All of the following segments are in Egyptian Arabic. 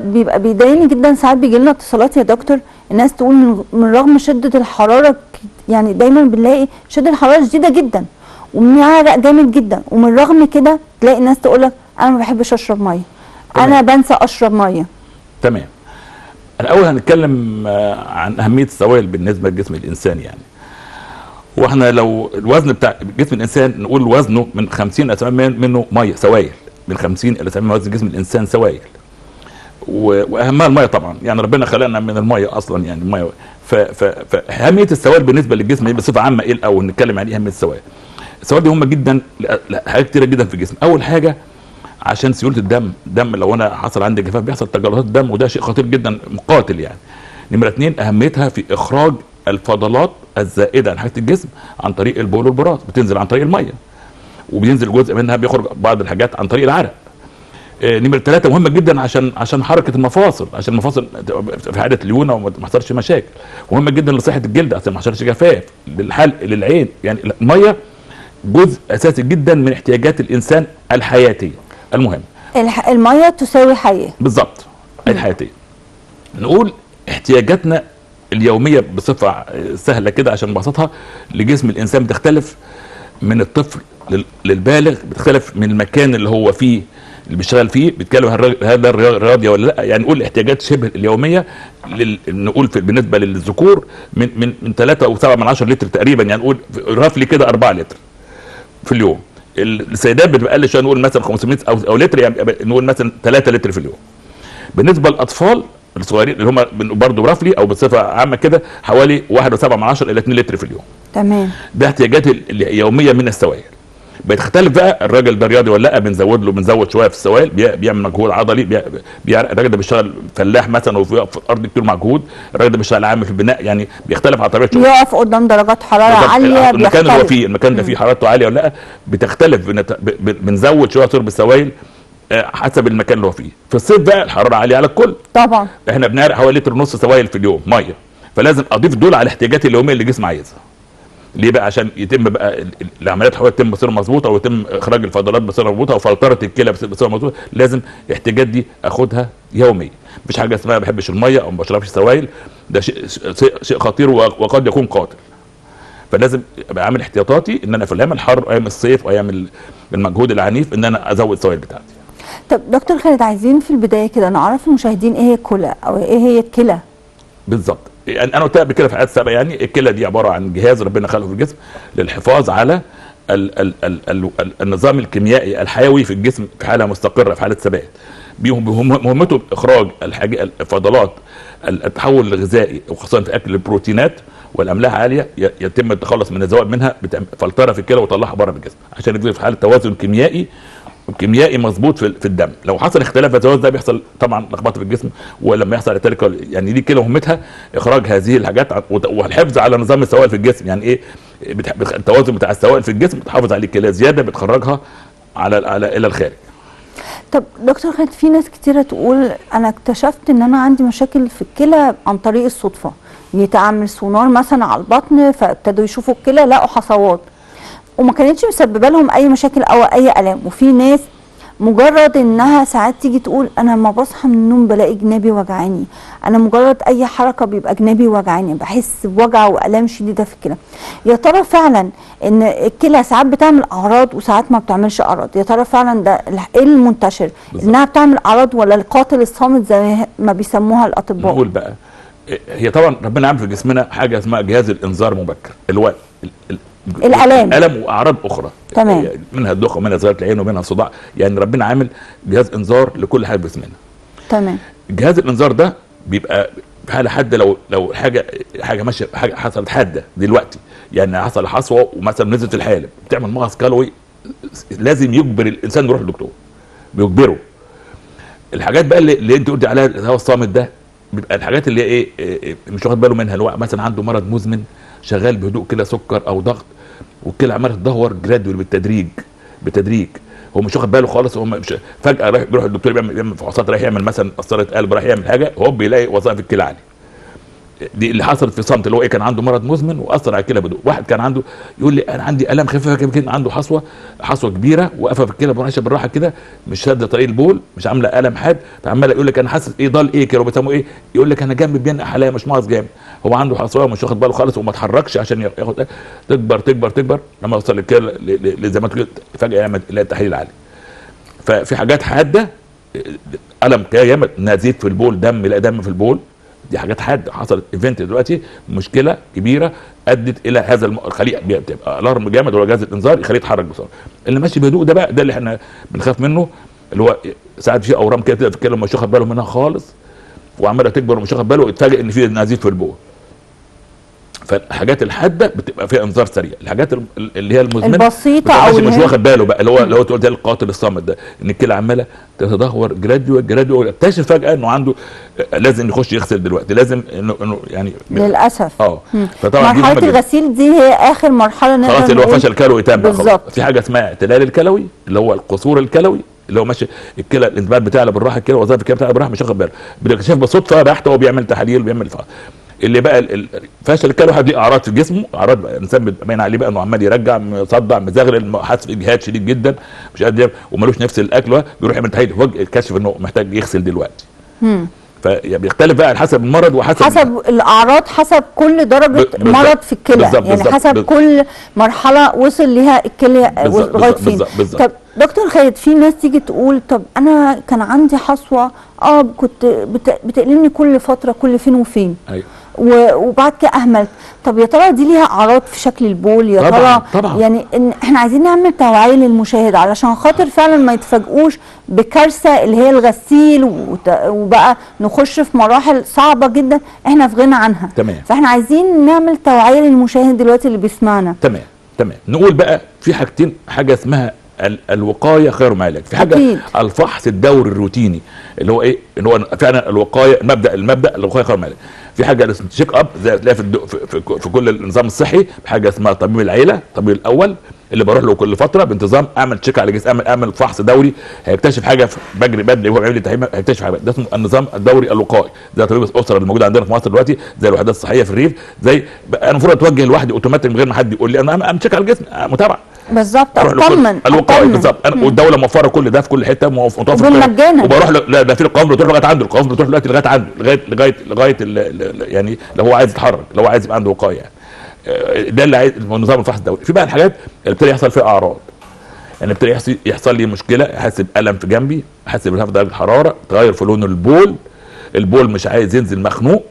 بيبقى بيضايقني جدا ساعات بيجي لنا اتصالات يا دكتور الناس تقول من, من رغم شده الحراره ك- يعني دايما بنلاقي شده الحراره شديده جدا ومعرق جامد جدا ومن رغم كده تلاقي الناس تقول لك انا ما بحبش اشرب ميه انا بنسى اشرب ميه تمام الاول هنتكلم آه، عن اهميه السوائل بالنسبه لجسم الانسان يعني واحنا لو الوزن بتاع جسم الانسان نقول وزنه من 50 الى 70 منه ميه سوائل من 50 الى 70 وزن جسم الانسان سوائل و- واهمها الميه طبعا يعني ربنا خلقنا من الميه اصلا يعني الميه ف- ف- فاهميه السوائل بالنسبه للجسم ايه بصفه عامه ايه الاول نتكلم عن ايه اهميه السوائل السوائل دي مهمه جدا ل- لحاجات كتيره جدا في الجسم اول حاجه عشان سيوله الدم الدم لو انا حصل عندي جفاف بيحصل تجلطات الدم وده شيء خطير جدا مقاتل يعني نمره اثنين اهميتها في اخراج الفضلات الزائده عن حاجه الجسم عن طريق البول والبراز بتنزل عن طريق الميه وبينزل جزء منها بيخرج بعض الحاجات عن طريق العرق آه، نمرة ثلاثة مهمة جدا عشان عشان حركة المفاصل عشان المفاصل تبقى في حالة ليونة وما يحصلش مشاكل مهمة جدا لصحة الجلد عشان ما يحصلش جفاف للحلق للعين يعني المية جزء أساسي جدا من احتياجات الإنسان الحياتية المهم الح- الميه تساوي حياه بالظبط الحياتيه نقول احتياجاتنا اليوميه بصفه سهله كده عشان نبسطها لجسم الانسان بتختلف من الطفل لل- للبالغ بتختلف من المكان اللي هو فيه اللي بيشتغل فيه بيتكلم عن الراجل- هذا الريا- رياضي ولا لا يعني نقول احتياجات شبه اليوميه لل... نقول في بالنسبه للذكور من من من 3 او 7 من 10 لتر تقريبا يعني نقول رافلي كده 4 لتر في اليوم السيدات بتبقى اقل شويه نقول مثلا 500 او او لتر يعني نقول مثلا 3 لتر في اليوم بالنسبه للاطفال الصغيرين اللي هم برضه رفلي او بصفه عامه كده حوالي 1.7 من 10 الى 2 لتر في اليوم تمام ده احتياجات ال- اليوميه من السوائل بتختلف بقى الراجل ده رياضي ولا لا بنزود له بنزود شويه في السوائل بي- بيعمل مجهود عضلي بي بي الراجل ده بيشتغل فلاح مثلا وفي في الارض كتير مجهود الراجل ده بيشتغل عامل في البناء يعني بيختلف على طبيعه شغله بيقف قدام درجات حراره بالظبط. عاليه المكان اللي هو بيختلف. فيه المكان ده فيه حرارته عاليه ولا لا بتختلف بنت... ب... ب... بنزود شويه شرب السوائل آه، حسب المكان اللي هو فيه في الصيف بقى الحراره عاليه على الكل طبعا احنا بنعرق حوالي لتر ونص سوائل في اليوم ميه فلازم اضيف دول على الاحتياجات اليوميه اللي الجسم عايزها ليه بقى عشان يتم بقى ال- ال- العمليات الحيويه تتم بصوره مظبوطه ويتم اخراج الفضلات بصوره مظبوطه وفلتره الكلى بص- بصوره مظبوطه لازم الاحتياجات دي اخدها يوميا مفيش حاجه اسمها ما بحبش الميه او ما بشربش سوائل ده شيء شيء, شيء خطير و- وقد يكون قاتل فلازم ابقى عامل احتياطاتي ان انا في الايام الحر وايام الصيف وايام ال- المجهود العنيف ان انا ازود السوائل بتاعتي طب دكتور خالد عايزين في البدايه كده نعرف المشاهدين ايه هي الكلى او ايه هي الكلى بالظبط يعني انا قلت قبل كده في حلقات سابقه يعني الكلى دي عباره عن جهاز ربنا خلقه في الجسم للحفاظ على ال ال ال ال ال النظام الكيميائي الحيوي في الجسم في حاله مستقره في حاله ثبات بيهم- بهم- مهمته اخراج الحاجة الفضلات التحول الغذائي وخاصه في اكل البروتينات والاملاح عاليه ي- يتم التخلص من الزوائد منها بتعمل فلتره في الكلى وطلعها بره الجسم عشان يفضل في حاله توازن كيميائي كيميائي مظبوط في في الدم لو حصل اختلاف في التوازن ده بيحصل طبعا لخبطه في الجسم ولما يحصل ذلك يعني دي كده مهمتها اخراج هذه الحاجات ع- وت- والحفظ على نظام السوائل في الجسم يعني ايه بتح- بتخ- التوازن بتاع السوائل في الجسم بتحافظ عليه كده زياده بتخرجها على على الى الخارج طب دكتور خالد في ناس كتيرة تقول انا اكتشفت ان انا عندي مشاكل في الكلى عن طريق الصدفة يتعمل سونار مثلا على البطن فابتدوا يشوفوا الكلى لقوا حصوات وما كانتش مسببه لهم اي مشاكل او اي الام وفي ناس مجرد انها ساعات تيجي تقول انا لما بصحى من النوم بلاقي جنابي وجعاني انا مجرد اي حركه بيبقى جنابي وجعاني بحس بوجع والام شديده في الكلى يا ترى فعلا ان الكلى ساعات بتعمل اعراض وساعات ما بتعملش اعراض يا ترى فعلا ده ال- ايه المنتشر بالظبط. انها بتعمل اعراض ولا القاتل الصامت زي ما بيسموها الاطباء نقول بقى هي طبعا ربنا عامل في جسمنا حاجه اسمها جهاز الانذار المبكر اللي هو ال- ال- الآلام. الالم واعراض اخرى تمام. منها الدوخه ومنها صغيره العين ومنها صداع يعني ربنا عامل جهاز انذار لكل حاجه في جسمنا تمام جهاز الانذار ده بيبقى في حاله حاده لو لو حاجه حاجه ماشيه حاجه حصلت حاده دلوقتي يعني حصل حصوه ومثلا نزلت الحالب بتعمل مغص كلوي لازم يجبر الانسان يروح للدكتور بيجبره الحاجات بقى اللي, اللي انت قلت عليها الهواء الصامت ده بيبقى الحاجات اللي هي ايه, إيه مش واخد باله منها اللي هو مثلا عنده مرض مزمن شغال بهدوء كده سكر او ضغط والكلى عماله تدهور جرادوال بالتدريج بالتدريج هو مش واخد باله خالص هو مش فجاه رايح بيروح الدكتور بيعمل بيعمل فحوصات رايح يعمل مثلا قسطره قلب رايح يعمل حاجه هو بيلاقي وظائف الكلى عاليه دي اللي حصلت في صمت اللي هو ايه كان عنده مرض مزمن واثر على الكلى بدون واحد كان عنده يقول لي انا عندي الام خفيفه كده كده عنده حصوه حصوه كبيره واقفه في الكلى ماشيه بالراحه كده مش شاده طريق البول مش عامله الم حاد فعمال يقول لك انا حاسس ايه ضل ايه كده وبيسموه ايه يقول لك انا جنبي بينقع حلايا مش مغص جامد هو عنده حصوه مش واخد باله خالص وما اتحركش عشان ياخد تكبر تكبر تكبر لما يوصل الكلى ل- ل- زي ما تقول فجاه يعمل يلاقي التحليل عالي ففي حاجات حاده الم جامد نزيف في البول دم لا دم في البول دي حاجات حاده حصلت ايفنت دلوقتي مشكله كبيره ادت الى هذا الم... الخليقه بتبقى الارم جامد ولا جهاز الانذار يخليه يتحرك بسرعه اللي ماشي بهدوء ده بقى ده اللي احنا بنخاف منه اللي هو ساعات في اورام كده في الكلى مش واخد باله منها خالص وعماله تكبر ومش واخد باله يتفاجئ ان في نزيف في البول فالحاجات الحاده بتبقى فيها انذار سريع الحاجات الم- اللي هي المزمنه البسيطة بتبقى أو ماشي اللي مش هي- واخد باله بقى اللي هو اللي هو تقول ده القاتل الصامت ده ان الكلى عماله تتدهور جراديوال جراديوال اكتشف فجاه انه عنده آه، لازم يخش يغسل دلوقتي لازم انه انه يعني للاسف اه فطبعا دي مرحله مهمة جداً. الغسيل دي هي اخر مرحله نقدر خلاص اللي هو نقول- فشل كلوي تام بقى خلاص. بالظبط في حاجه اسمها اعتلال الكلوي اللي هو القصور الكلوي اللي هو ماشي الكلى الانتباه بتاعله بالراحه الكلى وظائف الكلى بتاعله بالراحه مش واخد باله بيكتشف بالصدفه بحته وهو بيعمل تحاليل وبيعمل فحص اللي بقى ال- ال- فشل الكلى واحد ليه اعراض في جسمه اعراض بقى الانسان بيبقى باين عليه بقى انه عمال يرجع مصدع مزغلل حاسس باجهاد شديد جدا مش قادر ياكل ومالوش نفس الاكل بيروح يعمل تحاليل فجاه اكتشف انه محتاج يغسل دلوقتي مم. فبيختلف بقى على حسب المرض وحسب حسب الاعراض حسب كل درجه ب- بالظبط. مرض في الكلى بالظبط، يعني بالظبط، حسب بالظبط. كل مرحله وصل ليها الكلى بالظبط، لغايه بالظبط، فين بالظبط، بالظبط. طب دكتور خالد في ناس تيجي تقول طب انا كان عندي حصوه اه كنت بت- بتألمني كل فتره كل فين وفين ايوه و- وبعد كده اهملت طب يا ترى دي ليها اعراض في شكل البول يا طبعاً، ترى طبعاً. يعني إن احنا عايزين نعمل توعيه للمشاهد علشان خاطر فعلا ما يتفاجئوش بكارثه اللي هي الغسيل وت- وبقى نخش في مراحل صعبه جدا احنا في غنى عنها تمام. فاحنا عايزين نعمل توعيه للمشاهد دلوقتي اللي بيسمعنا تمام تمام نقول بقى في حاجتين حاجه اسمها ال- الوقايه خير من العلاج في حاجه أكيد. الفحص الدوري الروتيني اللي هو ايه ان هو فعلا الوقايه المبدا المبدا الوقايه خير من العلاج في حاجه اسمها تشيك اب زي تلاقيها في, الدو- في, في, في كل النظام الصحي بحاجه اسمها طبيب العيله الطبيب الاول اللي بروح له كل فتره بانتظام اعمل تشيك على جسمي اعمل اعمل فحص دوري هيكتشف حاجه في بجري بدري وهو بيعمل لي تحليل هيكتشف حاجه ده اسمه النظام الدوري الوقائي زي طبيب الاسره اللي موجود عندنا في مصر دلوقتي زي الوحدات الصحيه في الريف زي انا المفروض اتوجه لوحدي اوتوماتيك من غير ما حد يقول لي انا اعمل تشيك على الجسم آه، متابعه بالظبط اروح لكل- اطمن الوقائي أطمن. بالظبط انا والدوله موفره كل ده في كل حته موف- متوفر في كل- وبالمجانا. وبروح له لا ده في القوام بتروح لغايه عنده القوام بتروح دلوقتي لغايه عنده لغايه لغايه لغايه ال- ال- ال- يعني لو هو عايز يتحرك لو هو عايز يبقى عنده وقايه يعني آه، ده اللي عايز نظام الفحص الدوري في بقى الحاجات اللي ابتدى يحصل فيها اعراض يعني ابتدى يحصل يحصل لي مشكله احس بالم في جنبي احس بارتفاع درجه الحراره تغير في لون البول البول مش عايز ينزل مخنوق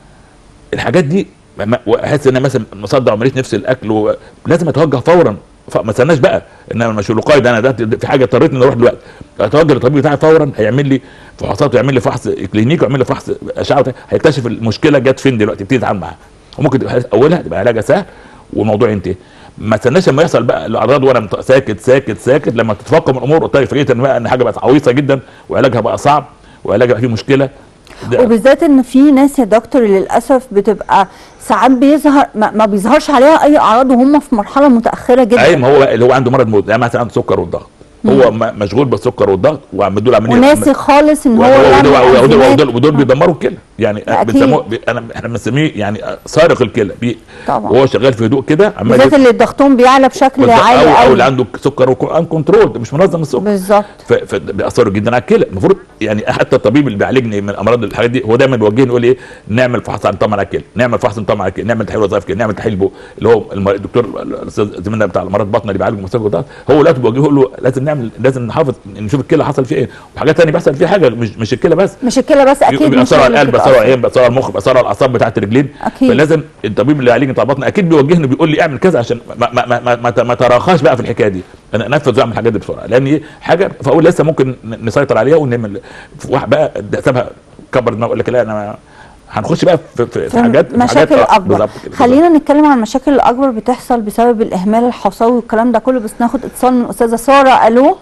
الحاجات دي ما- واحس ان انا مثلا مصدع وماليش نفس الاكل و... لازم اتوجه فورا ف- ما استناش بقى ان انا مش الوقايه ده انا ده ده في حاجه اضطريتني ان اروح دلوقتي اتوجه للطبيب بتاعي فورا هيعمل لي فحوصات ويعمل لي فحص كلينيكي ويعمل لي فحص اشعه وبتاع. هيكتشف المشكله جت فين دلوقتي يبتدي يتعامل معاها وممكن تبقى اولها تبقى علاجها سهل والموضوع ينتهي ما استناش لما يحصل بقى الاعراض وانا مت- ساكت ساكت ساكت لما تتفاقم الامور وتلاقي فاجئت ان بقى ان حاجه بقت عويصه جدا وعلاجها بقى صعب وعلاجها بقى فيه مشكله ده- وبالذات ان في ناس يا دكتور للاسف بتبقى ساعات بيظهر ما, ما بيظهرش عليها اي اعراض وهم في مرحله متاخره جدا اي ما هو بقى اللي هو عنده مرض موت يعني مثلا عنده سكر والضغط هو م- مشغول بالسكر والضغط وعم دول عمليه وناسي خالص ان هو ودول يعمل ودول, ودول, أنزيمات. ودول, ودول بيدمروا الكلى يعني أكيد. بنسموه بي انا احنا بنسميه يعني سارق الكلى بي طبعا. وهو شغال في هدوء كده عمال بالذات يت- اللي ضغطهم بيعلى بشكل بالظبط، عالي او او قوي اللي عنده سكر ان كنترول مش منظم السكر بالظبط ف- فبيأثروا جدا على الكلى المفروض يعني حتى الطبيب اللي بيعالجني من الامراض الحاجات دي هو دايما بيوجهني يقول ايه نعمل فحص عن طمع على الكلى نعمل فحص عن طمع على الكلى نعمل تحليل وظائف الكلى نعمل تحليل بو اللي هو الم- الدكتور الاستاذ زميلنا بتاع الامراض البطنه اللي بيعالج مستشفى الضغط هو دلوقتي بيوجهه يقول له لازم نعمل لازم نحافظ نشوف الكلى حصل فيها ايه وحاجات ثانيه بيحصل فيها حاجه مش مش الكلى بس مش الكلى بس اكيد مش بيأثروا على اللي القلب بيأثروا على بتتأثر. العين بيأثروا على المخ بيأثروا على الاعصاب بتاعت الرجلين أكيد. فلازم الطبيب اللي يعالجني بتاع البطن اكيد بيوجهني بيقول لي اعمل كذا عشان ما ما ما ما, ما, ما تراخاش بقى في الحكايه دي انا انفذ واعمل الحاجات دي بسرعه لان ايه حاجه فاقول لسه ممكن ن- نسيطر عليها ونعمل في واحد بقى ده سابها كبر دماغه يقول لك لا انا ما- هنخش بقى في, في, في حاجات في مشاكل حاجات آه، اكبر بالظبط كده، خلينا نتكلم عن المشاكل الاكبر بتحصل بسبب الاهمال الحصوي والكلام ده كله بس ناخد اتصال من استاذه ساره الو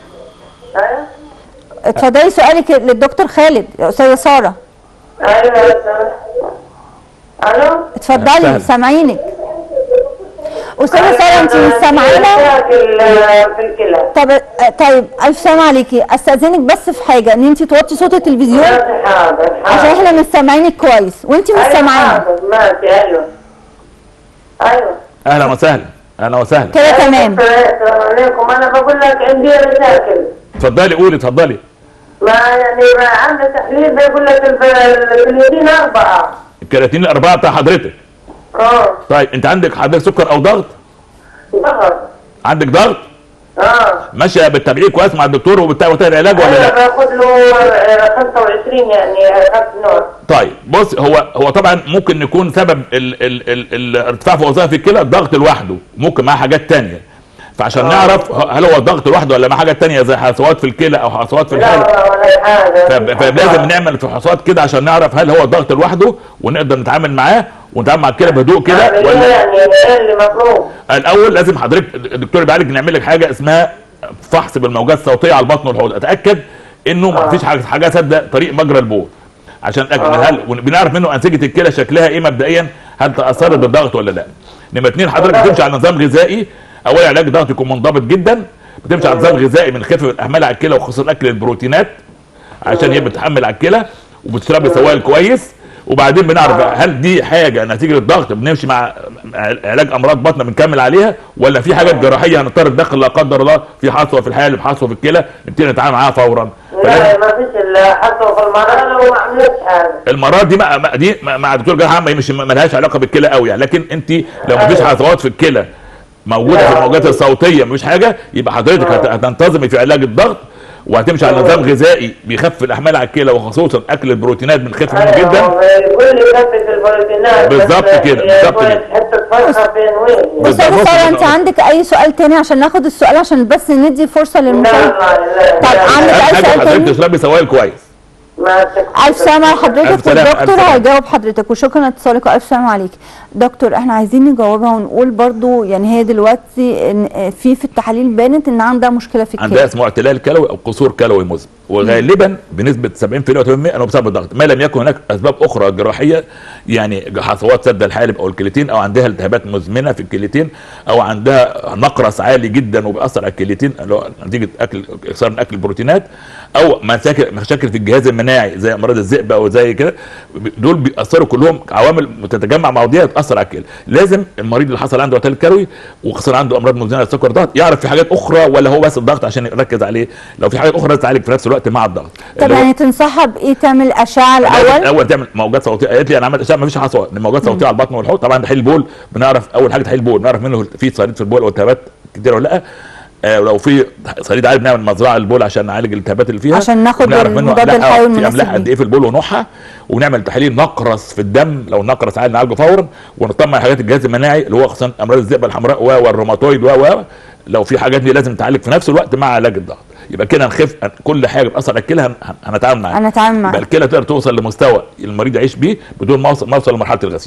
ايوه اتفضلي سؤالك للدكتور خالد يا استاذه ساره ايوه الو أهلا اتفضلي وسهلا. سامعينك استاذه ساره انت مش سامعانا مشاكل آه، في الكلى طب آه، طيب الف سلام عليكي استاذنك بس في حاجه ان انت توطي صوت التلفزيون ماشي حاضر عشان حاضر احنا مش سامعينك كويس وانت مش أيوة، سامعانا حاضر، ماشي ايوه ايوه اهلا وسهلا اهلا وسهلا كده تمام السلام عليكم انا بقول لك عندي مشاكل اتفضلي قولي اتفضلي ما يعني ما عندي تحليل بيقول لك الب- الكليتين اربعه الكرياتين الاربعه بتاع حضرتك اه طيب انت عندك حضرتك سكر او ضغط ضغط عندك ضغط اه ماشيه بالتبعيد كويس مع الدكتور وبتاع وتاخد علاج ولا انا لا باخد له آه، 25 يعني اخذت نوع طيب بص هو هو طبعا ممكن يكون سبب ال ال ال الارتفاع في وظائف الكلى الضغط لوحده ممكن معاه حاجات تانية فعشان نعرف هل هو الضغط لوحده ولا معاه حاجات تانية زي حصوات في الكلى او حصوات في لا الحلق لا ولا حاجه فب- فلازم نعمل فحوصات كده عشان نعرف هل هو الضغط لوحده ونقدر نتعامل معاه ونتعامل مع الكلى بهدوء كده أعمل إيه ولا يعني ايه اللي مطلوب الاول لازم حضرتك الدكتور بيعالج نعمل لك حاجه اسمها فحص بالموجات الصوتيه على البطن والحوض اتاكد انه ما فيش حاجه حاجه سد طريق مجرى البول عشان اتاكد آه. هل بنعرف منه انسجه الكلى شكلها ايه مبدئيا هل تاثرت بالضغط ولا لا نمره اثنين حضرتك والله. بتمشي على نظام غذائي اول علاج ضغط يكون منضبط جدا بتمشي على نظام غذائي من خفه الاحمال على الكلى وخصوصا اكل البروتينات عشان هي بتحمل على الكلى وبتشرب سوائل كويس وبعدين بنعرف بقى هل دي حاجه نتيجه الضغط بنمشي مع علاج امراض بطن بنكمل عليها ولا في حاجات جراحيه هنضطر ندخل لا قدر الله في حصوه في الحالب حصوه في الكلى نبتدي نتعامل معاها فورا فلازم لا ما فيش الا حطوا في المرأة وما عملتش حاجه المرات دي ما ما- دي ما- مع دكتور جراحه ما مش ما لهاش علاقه بالكلى قوي يعني لكن انت لو ما فيش حصوات في الكلى موجوده في الموجات الصوتيه مفيش حاجه يبقى حضرتك هت- هتنتظمي في علاج الضغط وهتمشي على نظام غذائي بيخفف الاحمال على الكلى وخصوصا اكل البروتينات بنخف منه جدا هو يقول لي كبت البروتينات بالظبط بس كده، بالظبط يقول كده. حته فرخه فين وين بس- استاذه بص- ساره بص- انت عندك اي سؤال تاني عشان ناخد السؤال عشان بس ندي فرصه لا للمشاهد لا طب لا عندك اهم أي حاجه سؤال حضرتك تاني؟ تشربي سوائل كويس ما تك- الف سلامة على ألف حضرتك سلامة، ألف والدكتور سلامة. هيجاوب حضرتك وشكرا لاتصالك والف سلامة عليك دكتور احنا عايزين نجاوبها ونقول برضو يعني هي دلوقتي إن في في التحاليل بانت ان عندها مشكله في عندها الكلى اسمه اعتلال كلوي او قصور كلوي مزمن وغالبا بنسبه 70% او 80% انه بسبب الضغط ما لم يكن هناك اسباب اخرى جراحيه يعني حصوات سد الحالب او الكليتين او عندها التهابات مزمنه في الكليتين او عندها نقرس عالي جدا وبيأثر على الكليتين اللي هو نتيجه اكل اكثار من اكل البروتينات او مشاكل مشاكل في الجهاز المناعي زي امراض الذئب او زي كده دول بيأثروا كلهم عوامل بتتجمع مع بعضيها تأثر على الكلى لازم المريض اللي حصل عنده اعتلال كلوي وخصوصا عنده امراض مزمنه السكر ضغط يعرف في حاجات اخرى ولا هو بس الضغط عشان يركز عليه لو في حاجات اخرى لازم تعالج في نفس الوقت مع الضغط طب اللي هو- يعني تنصحها بايه تعمل اشعه لازم الاول الاول تعمل موجات صوتيه قالت لي انا عملت اشعه ما فيش حصوات موجات صوتيه على البطن والحوض طبعا تحليل البول بنعرف اول حاجه تحليل البول نعرف منه في صليد في البول او التهابات كتير ولا لا آه لو في صليد عالي بنعمل مزرعه البول عشان نعالج الالتهابات اللي فيها عشان ناخد ونعرف منه المضاد أملاح- الحيوي في المناسب املاح قد ليه. ايه في البول ونوعها ونعمل تحليل نقرس في الدم لو النقرس عالي نعالجه فورا ونطمن حاجات الجهاز المناعي اللي هو خصوصا امراض الذئبه الحمراء و- والروماتويد و و لو في حاجات دي لازم تعالج في نفس الوقت مع علاج الضغط يبقى كده نخف كل حاجه بتاثر على الكلى هن- هن- هنتعامل معاها هنتعامل يبقى معاها الكلى تقدر توصل لمستوى المريض يعيش بيه بدون ما اوصل ما اوصل لمرحله الغسيل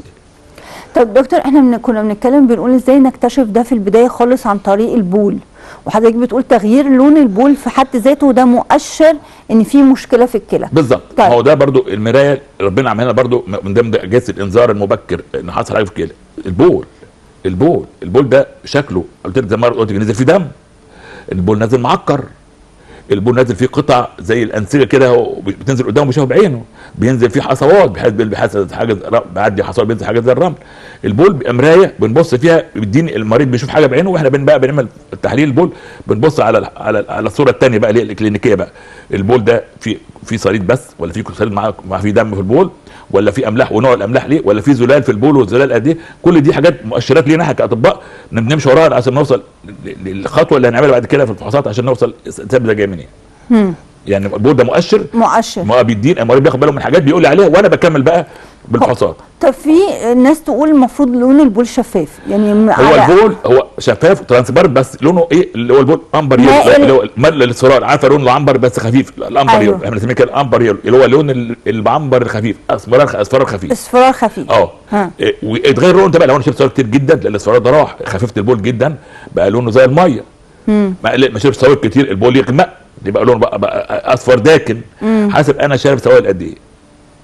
طب دكتور احنا من كنا بنتكلم بنقول ازاي نكتشف ده في البدايه خالص عن طريق البول وحضرتك بتقول تغيير لون البول في حد ذاته ده مؤشر ان في مشكله في الكلى بالظبط طيب. طيب. هو ده برضو المرايه ربنا عملها برضو من ضمن اجهزه الانذار المبكر ان حصل حاجه في الكلى البول البول البول ده شكله قلت لك زي ما قلت نزل فيه دم البول نازل معكر البول نازل فيه قطع زي الانسجه كده هو بتنزل قدامه بيشوفها بعينه بينزل فيه حصوات بحيث بحيث حاجه بعدي حصوات بينزل حاجه زي الرمل البول بيبقى مرايه بنبص فيها بيديني المريض بيشوف حاجه بعينه واحنا بن بقى بنعمل تحليل البول بنبص على على على الصوره الثانيه بقى اللي هي الكلينيكيه بقى البول ده في في صليد بس ولا في صليد مع مع في دم في البول ولا في املاح ونوع الاملاح ليه ولا في زلال في البول والزلال قد ايه كل دي حاجات مؤشرات لينا احنا كاطباء نمشي وراها عشان نوصل للخطوه اللي هنعملها بعد كده في الفحوصات عشان نوصل السبب ده جاي منين مم. يعني البول ده مؤشر مؤشر ما بيدين المريض بياخد باله من حاجات بيقول لي عليها وانا بكمل بقى بالفحوصات طب في ناس تقول المفروض لون البول شفاف يعني م- هو على- البول هو شفاف ترانسبارنت بس لونه ايه اللي هو البول امبر يلو مائل. اللي هو مال الاصفرار عارفه لون العنبر بس خفيف الامبر أيوه. يلو احنا بنسميه كده الامبر يلو اللي هو لون ال- العنبر الخفيف اصفرار اصفرار خفيف اصفرار خفيف اه ها. إيه، ويتغير لونه انت بقى لو انا شربت سوائل كتير جدا لان الاصفرار ده راح خففت البول جدا بقى لونه زي الميه مم. ما ما شربت سوائل كتير البول يغمق يبقى لونه بقى, بقى اصفر داكن حسب انا شارب سوائل قد ايه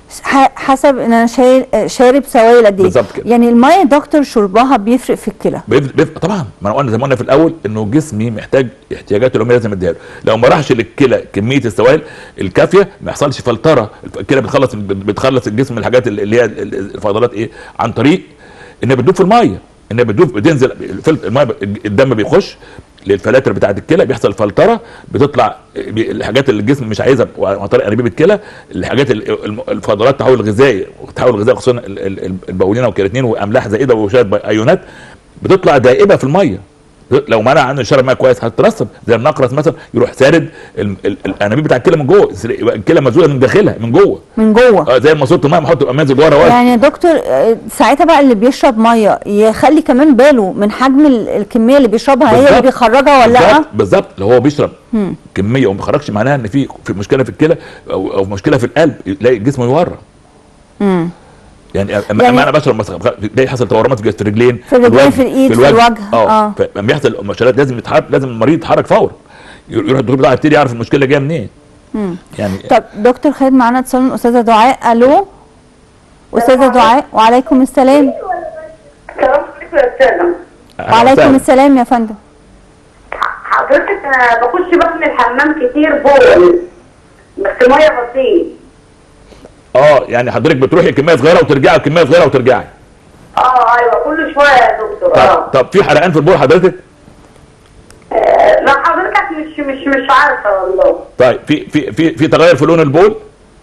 ح- حسب ان انا شايل شارب سوائل قد ايه بالظبط كده. يعني الميه يا دكتور شربها بيفرق في الكلى بيف- بيف- طبعا ما انا قلنا زي ما قلنا في الاول انه جسمي محتاج احتياجاته اليوميه لازم اديها له لو ما راحش للكلى كميه السوائل الكافيه ما يحصلش فلتره الكلى بتخلص بتخلص الجسم من الحاجات اللي هي الفضلات ايه عن طريق انها بتدوب في الميه انها بتدوب بتنزل الفلت- الميه ب- الدم بيخش للفلاتر بتاعه الكلى بيحصل فلتره بتطلع بي- الحاجات اللي الجسم مش عايزها عن طريق انابيب الكلى الحاجات ال- الم- الفضلات تحول غذائي تحول غذائي خصوصا ال- ال- البولينه والكرياتين واملاح زائده وشويه بي- ايونات بتطلع دائبه في الميه لو منع عنه يشرب ميه كويس هتترسب زي النقرس مثلا يروح سارد ال- ال- الانابيب بتاع الكلى من جوه يبقى الكلى مسدوده من داخلها من جوه من جوه اه زي ماسوره الميه محط يبقى منزل جوه رواسب يعني يا دكتور آه، ساعتها بقى اللي بيشرب ميه يخلي كمان باله من حجم ال- الكميه اللي بيشربها هي اللي بالظبط. بيخرجها ولا لا بالظبط بالظبط لو هو بيشرب كميه وما بيخرجش معناها ان في في مشكله في الكلى او, أو مشكله في القلب يلاقي جسمه يورم مم. يعني اما يعني- يعني انا بشرب مثلا تلاقي حصل تورمات في الرجلين في الرجلين، الوجه، في الإيد، في الوجه. اه آه. فلما بيحصل مشكلات لازم يتحرك لازم المريض يتحرك فورا يروح الدكتور بتاعه يبتدي يعرف المشكله جايه منين يعني طب دكتور خالد معانا اتصال من استاذه دعاء الو استاذه دعاء وعليكم السلام السلام عليكم يا استاذه أهلا وعليكم وسهلا. السلام يا فندم حضرتك انا بخش بعمل الحمام كتير بول بس ميه بسيط اه يعني حضرتك بتروحي كميه صغيره وترجعي كميه صغيره وترجعي اه ايوه كل شويه يا دكتور طب, اه طب في حرقان في البول حضرتك آه، لا حضرتك مش مش مش عارفه والله طيب في في في في تغير في لون البول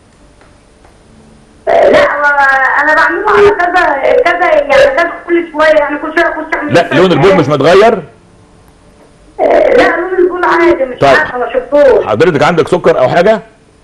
آه، لا هو انا بعمله على كذا كذا يعني كذا كل شويه يعني كل شويه اخش اعمل لا لون البول مش متغير آه، لا لون البول عادي مش طيب. عارفه ما شفتوش حضرتك عندك سكر او حاجه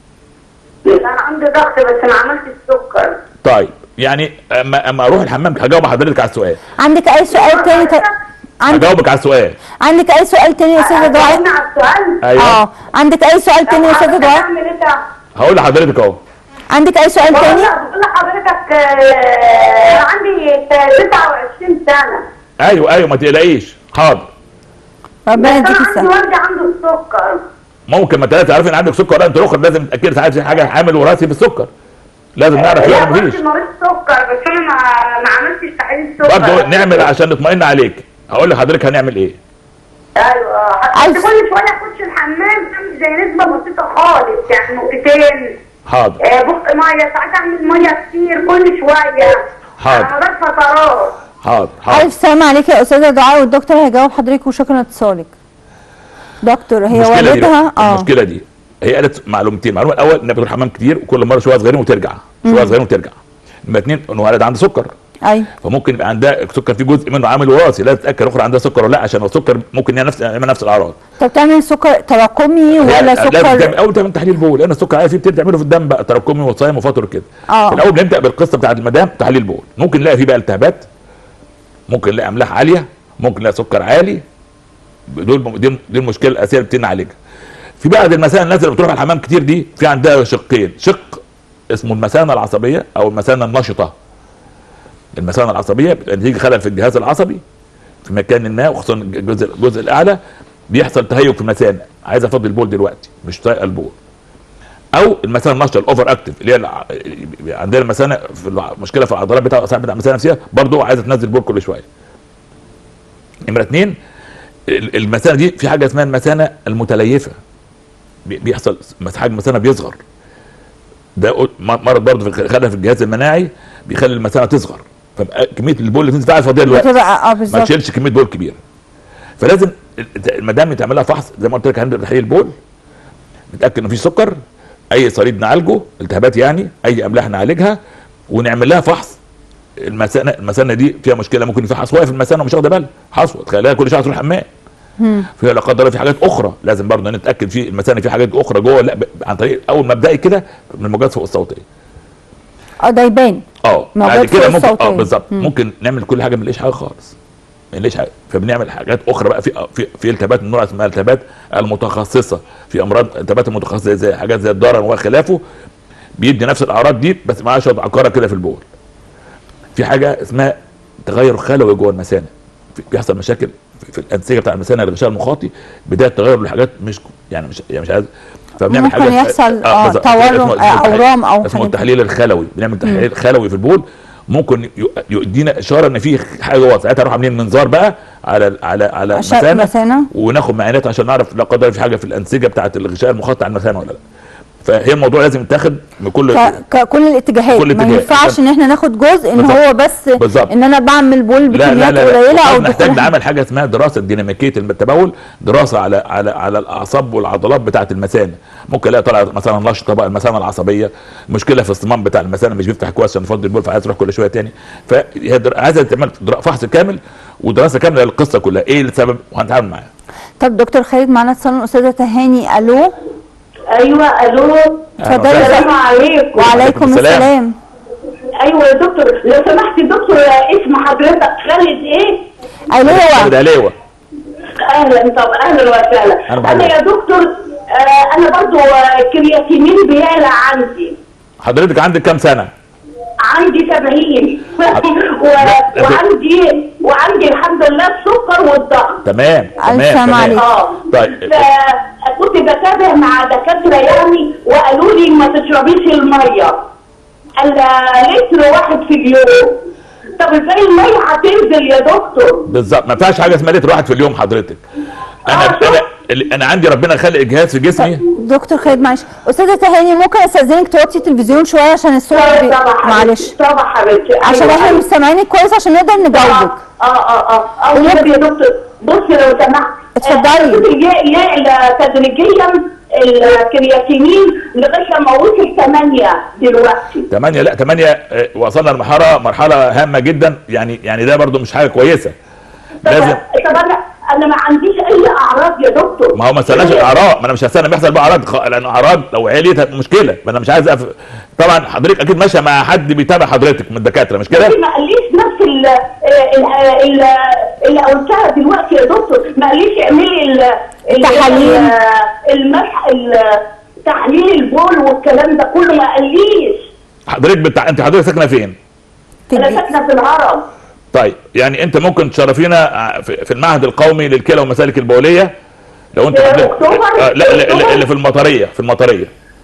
انا عندي ضغط بس ما عملتش السكر طيب يعني اما اما اروح الحمام هجاوب حضرتك على السؤال عندك اي سؤال تاني ت... عند... هجاوبك على السؤال عندك اي سؤال تاني يا استاذه دعاء جاوبنا على السؤال ايوه اه عندك اي سؤال تاني يا استاذه حضرتك دعاء اعمل ايه ده؟ هقول لحضرتك اهو عندك اي سؤال بقول تاني لك- بقول لحضرتك آه، انا عندي 29 سنه ايوه ايوه ما تقلقيش حاضر ربنا بس يديك انا عندي الصحه والدي عنده السكر ممكن ما تلاقي تعرفي ان عندك سكر ولا انت الاخر لازم تتاكدي ساعات في حاجه حامل وراثي بالسكر لازم نعرف لا فيها مفيش والدي مريض سكر بس انا ما ما عملتش تحليل سكر برضه نعمل عشان نطمئن عليك هقول لحضرتك هنعمل ايه ايوه عايز- حتى كل شويه اخش الحمام تعمل زي نسبه بسيطه خالص يعني نقطتين حاضر آه، بق ميه ساعات اعمل ميه كتير كل شويه حاضر. على مدار فترات حاضر حاضر الف سلام عليك يا استاذه دعاء والدكتور هيجاوب حضرتك وشكرا لاتصالك دكتور هي المشكله دي والدها بقى، اه المشكله دي هي قالت معلومتين المعلومه الاول انها بتروح الحمام كتير وكل مره شويه صغيرين وترجع شويه صغيرين وترجع نمره اثنين انه ولد عنده سكر ايوه فممكن يبقى عندها سكر في جزء منه عامل وراثي لازم تتاكد الاخرى عندها سكر ولا لا عشان السكر ممكن يعمل نفس يعمل نفس الاعراض طب تعمل سكر تراكمي ولا لازم تعمل سكر اول تعمل تحليل بول لان السكر عارف بتبتدي تعمله في الدم بقى تراكمي وصايم وفطر كده آه. الاول بنبدا بالقصه بتاعت المدام تحليل بول ممكن نلاقي فيه بقى التهابات ممكن نلاقي املاح عاليه ممكن نلاقي سكر عالي دول دي, دي المشكله الاساسيه اللي بتبتدي نعالجها في بعض المثانه الناس اللي بتروح الحمام كتير دي في عندها شقين شق اسمه المثانه العصبيه او المثانه النشطه المثانه العصبيه بتيجي خلل في الجهاز العصبي في مكان ما وخصوصا الجزء الجزء الاعلى بيحصل تهيج في المثانه عايز افضي البول دلوقتي مش طايقه البول او المثانه النشطه الاوفر اكتف اللي هي الع- عندنا المثانه في الع- مشكله في العضلات بتاع بتاع المثانه نفسها برضه عايزه تنزل بول كل شويه نمره اثنين ال- المثانه دي في حاجه اسمها المثانه المتليفه بي- بيحصل مس- حجم المثانه بيصغر ده قل- م- مرض برضه في خلل في الجهاز المناعي بيخلي المثانه تصغر فبقى كميه البول اللي تنزل فيها فاضيه دلوقتي بتبقى اه ما بالظبط تشيلش كميه بول كبيره فلازم المدام تعمل لها فحص زي ما قلت لك هنبدا تحليل البول نتاكد ان في سكر اي صليب نعالجه التهابات يعني اي املاح نعالجها ونعمل لها فحص المثانه المثانه دي فيها مشكله ممكن في حصوه في المثانه ومش واخده بالها حصوه تخيلها كل شويه تروح الحمام فيها لا قدر الله في حاجات اخرى لازم برضه نتاكد في المثانه في حاجات اخرى جوه لا ب- عن طريق اول مبدئي كده من الموجات فوق الصوتيه اه ده يبان اه موجات بعد كده فوق ممكن اه الصوتية. بالظبط مم. ممكن نعمل كل حاجه ما نلاقيش حاجه خالص ما نلاقيش حاجه فبنعمل حاجات اخرى بقى في في في التهابات من نوع اسمها التهابات المتخصصه في امراض التهابات المتخصصه زي حاجات زي الضرر وخلافه بيدي نفس الاعراض دي بس معاه شويه عقاره كده في البول في حاجه اسمها تغير خلوي جوه المثانه في- بيحصل مشاكل في الانسجه بتاع المثانه الغشاء المخاطي بدايه تغير لحاجات مش يعني مش يعني مش عايز فبنعمل ممكن حاجه يحصل، آه، بالظبط. تورم، اسمه- اسمه آه، التحليل- أورام أو اسمه حاجات التحليل الخلوي بنعمل تحليل خلوي في البول ممكن ي- يدينا اشاره ان في حاجه جوه ساعتها نروح عاملين منظار بقى على على على عشان المثانه مثانة. وناخد معاينات عشان نعرف لا قدر في حاجه في الانسجه بتاعه الغشاء المخاطي على المثانه ولا لا فهي الموضوع لازم يتاخد من كل ك- ككل الاتجاهات كل ما اتجاه. ينفعش عشان- ان احنا ناخد جزء ان بالظبط. هو بس بالظبط. ان انا بعمل بول لا لا بكميات لا, قليله لا. او نحتاج دخول نعمل حاجه اسمها دراسه ديناميكيه التبول دراسه على على على الاعصاب والعضلات بتاعه المثانه ممكن الاقي طلع مثلا نشطه بقى المثانه العصبيه مشكله في الصمام بتاع المثانه مش بيفتح كويس عشان يفضي البول فعايز تروح كل شويه تاني فهي در- عايزه تعمل در- فحص كامل ودراسه كامله للقصه كلها ايه السبب وهنتعامل معاها طب دكتور خالد معانا اتصال من الاستاذه تهاني الو ايوه الو اتفضلي وسهلا. السلام عليكم وعليكم السلام. السلام ايوه يا دكتور لو سمحت دكتور اسم حضرتك خالد ايه؟ خالد الو عليوه اهلا طب اهلا وسهلا أهلا انا بحضرتك. يا دكتور آه انا برضو آه، الكرياتينين بيعلى عندي حضرتك عندك كام سنه عندي 70 و... لا، وعندي وعندي الحمد لله السكر والضغط تمام ألف تمام سلام تمام عليك. اه طيب فكنت بتابع مع دكاتره يعني وقالوا لي ما تشربيش الميه الا لتر واحد في اليوم طب ازاي الميه هتنزل يا دكتور؟ بالظبط ما ينفعش حاجه اسمها لتر واحد في اليوم حضرتك انا آه، شوف. انا اللي- انا عندي ربنا خلق جهاز في جسمي دكتور خالد معلش استاذه تهاني ممكن استاذنك توطي التلفزيون شويه عشان الصوت بي... طبعا معلش طبعا حبيبتي عشان أيوة، احنا أيوة. مش سامعينك كويس عشان نقدر نجاوبك اه اه اه اه والنبي يا دكتور بصي لو سمحت اتفضلي. آه، يعلى تدريجيا الكرياتينين لغايه ما وصل 8 دلوقتي 8 لا 8 وصلنا لمرحله مرحله هامه جدا يعني يعني ده برضو مش حاجه كويسه طب لازم طب انا انا ما عنديش اي اعراض يا دكتور ما هو ما استناش الاعراض ما انا مش هستنى بيحصل بقى اعراض خ- لان اعراض لو عليت هتبقى مشكله ما انا مش عايز أف... طبعا حضرتك اكيد ماشيه مع حد بيتابع حضرتك من الدكاتره مش كده؟ ما قاليش نفس ال ال ال اللي قلتها دلوقتي يا دكتور ما قاليش اعملي ال ال- تحاليل. ال- المسح ال- تحليل البول والكلام ده كله ما قاليش حضرتك بتاع انت حضرتك ساكنه فين؟ في انا البيت. ساكنه في الهرم طيب يعني انت ممكن تشرفينا في في المعهد القومي للكلى والمسالك البوليه لو انت في حضرتك أكتوبر؟ آه لا لا- أكتوبر؟ اللي في المطريه في المطريه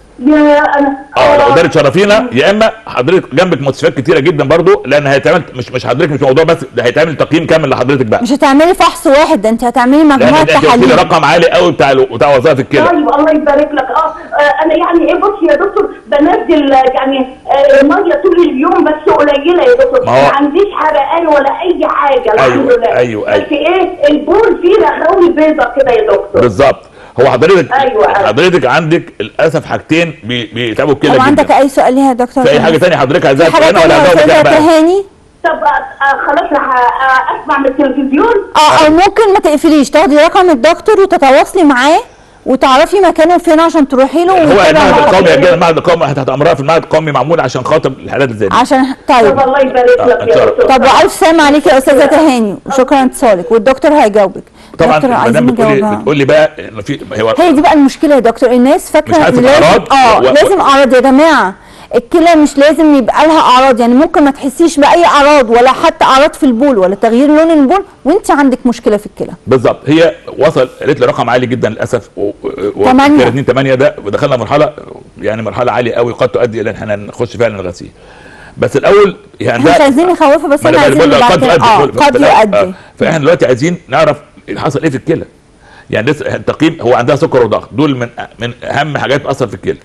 يا انا اه لو قدرت تشرفينا يا اما حضرتك جنبك مستشفيات كتيره جدا برضو لان هيتعمل مش مش حضرتك مش موضوع بس ده هيتعمل تقييم كامل لحضرتك بقى مش هتعملي فحص واحد ده انت هتعملي لان مجموعه انت قلت لي تحاليل رقم عالي قوي بتاع ال- بتاع وظائف الكلى طيب الله يبارك لك اه آه، انا يعني ايه بص يا دكتور بنزل آه، يعني آه، الميه طول اليوم بس قليله يا دكتور ما هو- ما عنديش حرقان ولا اي حاجه الحمد أيوة، لله أيوة، أيوة. بس ايه البول فيه رخاوي بيضه كده يا دكتور بالظبط هو حضرتك أيوة، أيوة. حضرتك عندك للاسف حاجتين بي- بيتعبوا الكلى طب جدا عندك اي سؤال ليها يا دكتور في اي حاجه تانية حضرتك عايزاها في حاجه تسالنا ولا تانية يا هجاوبك استاذه أنا بقى تهاني طب آه، آه، خلاص راح آه، اسمع من التلفزيون اه او ممكن ما تقفليش تاخدي رقم الدكتور وتتواصلي معاه وتعرفي مكانه فين عشان تروحي له هو ويتابع المعهد معاكي. القومي يا جماعه المعهد القومي تحت امرها في المعهد القومي معمول عشان خاطر الحالات اللي زي دي عشان طب طيب الله يبارك آه، لك يا اتشرف. دكتور طب والف سلام عليكي يا استاذه تهاني وشكرا اتصالك والدكتور هيجاوبك طبعا دكتور عايزين المدام بتقولي نجاوبها. بتقولي بقى انه في هو هي دي بقى المشكله يا دكتور الناس فاكره مش عارفة إن لازم أعراض اه و- و- لازم اعراض يا جماعه الكلى مش لازم يبقى لها اعراض يعني ممكن ما تحسيش باي اعراض ولا حتى اعراض في البول ولا تغيير لون البول وانت عندك مشكله في الكلى بالظبط هي وصل قالت لي رقم عالي جدا للاسف و و- تمانية. 2 8 ده ودخلنا مرحله يعني مرحله عاليه قوي قد تؤدي الى ان احنا نخش فعلا الغسيل بس الاول يعني احنا مش ده عايزين نخوفها بس ما احنا انا عايزين بقول لك قد نبعت- تؤدي اه بقول- قد فلا- يؤدي آه. فاحنا دلوقتي عايزين نعرف حصل ايه في الكلى يعني لسه التقييم هو عندها سكر وضغط دول من من اهم حاجات بتاثر في الكلى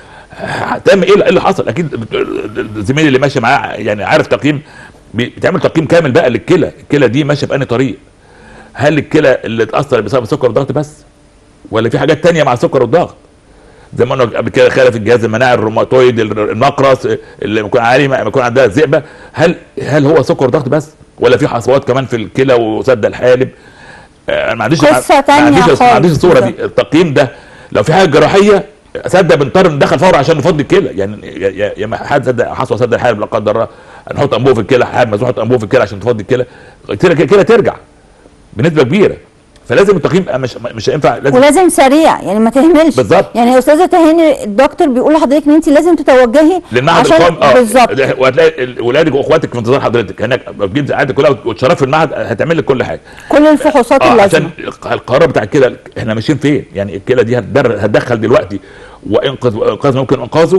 هتعمل ايه إيه اللي حصل اكيد زميلي اللي ماشي معاه يعني عارف تقييم بي- بتعمل تقييم كامل بقى للكلى الكلى دي ماشيه بأنهي طريق هل الكلى اللي اتاثر بسبب السكر والضغط بس ولا في حاجات تانية مع السكر والضغط زي ما قلنا قبل كده خلف الجهاز المناعي الروماتويد النقرس اللي بيكون عالي ما يكون عندها الذئبه هل هل هو سكر وضغط بس ولا في حصوات كمان في الكلى وسد الحالب آه، انا ما عنديش قصة ما تانية عنديش خالص. ما عنديش الصوره دي بالظبط. التقييم ده لو في حاجه جراحيه صدق بنضطر ندخل فورا عشان نفضي الكلى يعني يا- يا يا ما حد صدق حصوه سد الحالب لا قدر الله نحط انبوه في الكلى حد مسؤول يحط انبوه في الكلى عشان تفضي الكلى الكلى الكلى ترجع بنسبه كبيره فلازم التقييم يبقى مش مش هينفع لازم ولازم سريع يعني ما تهملش بالظبط. يعني يا استاذه تهاني الدكتور بيقول لحضرتك ان انت لازم تتوجهي للمعهد عشان القومي اه بالظبط وهتلاقي ال- ولادك واخواتك في انتظار حضرتك هناك بتجيب عادي كلها وتشرف في المعهد هتعمل لك كل حاجه كل الفحوصات اه عشان اللازمه القرار بتاع الكلى احنا ماشيين فين يعني الكلى دي هتدر هتدخل دلوقتي وانقذ وانقاذ ممكن انقاذه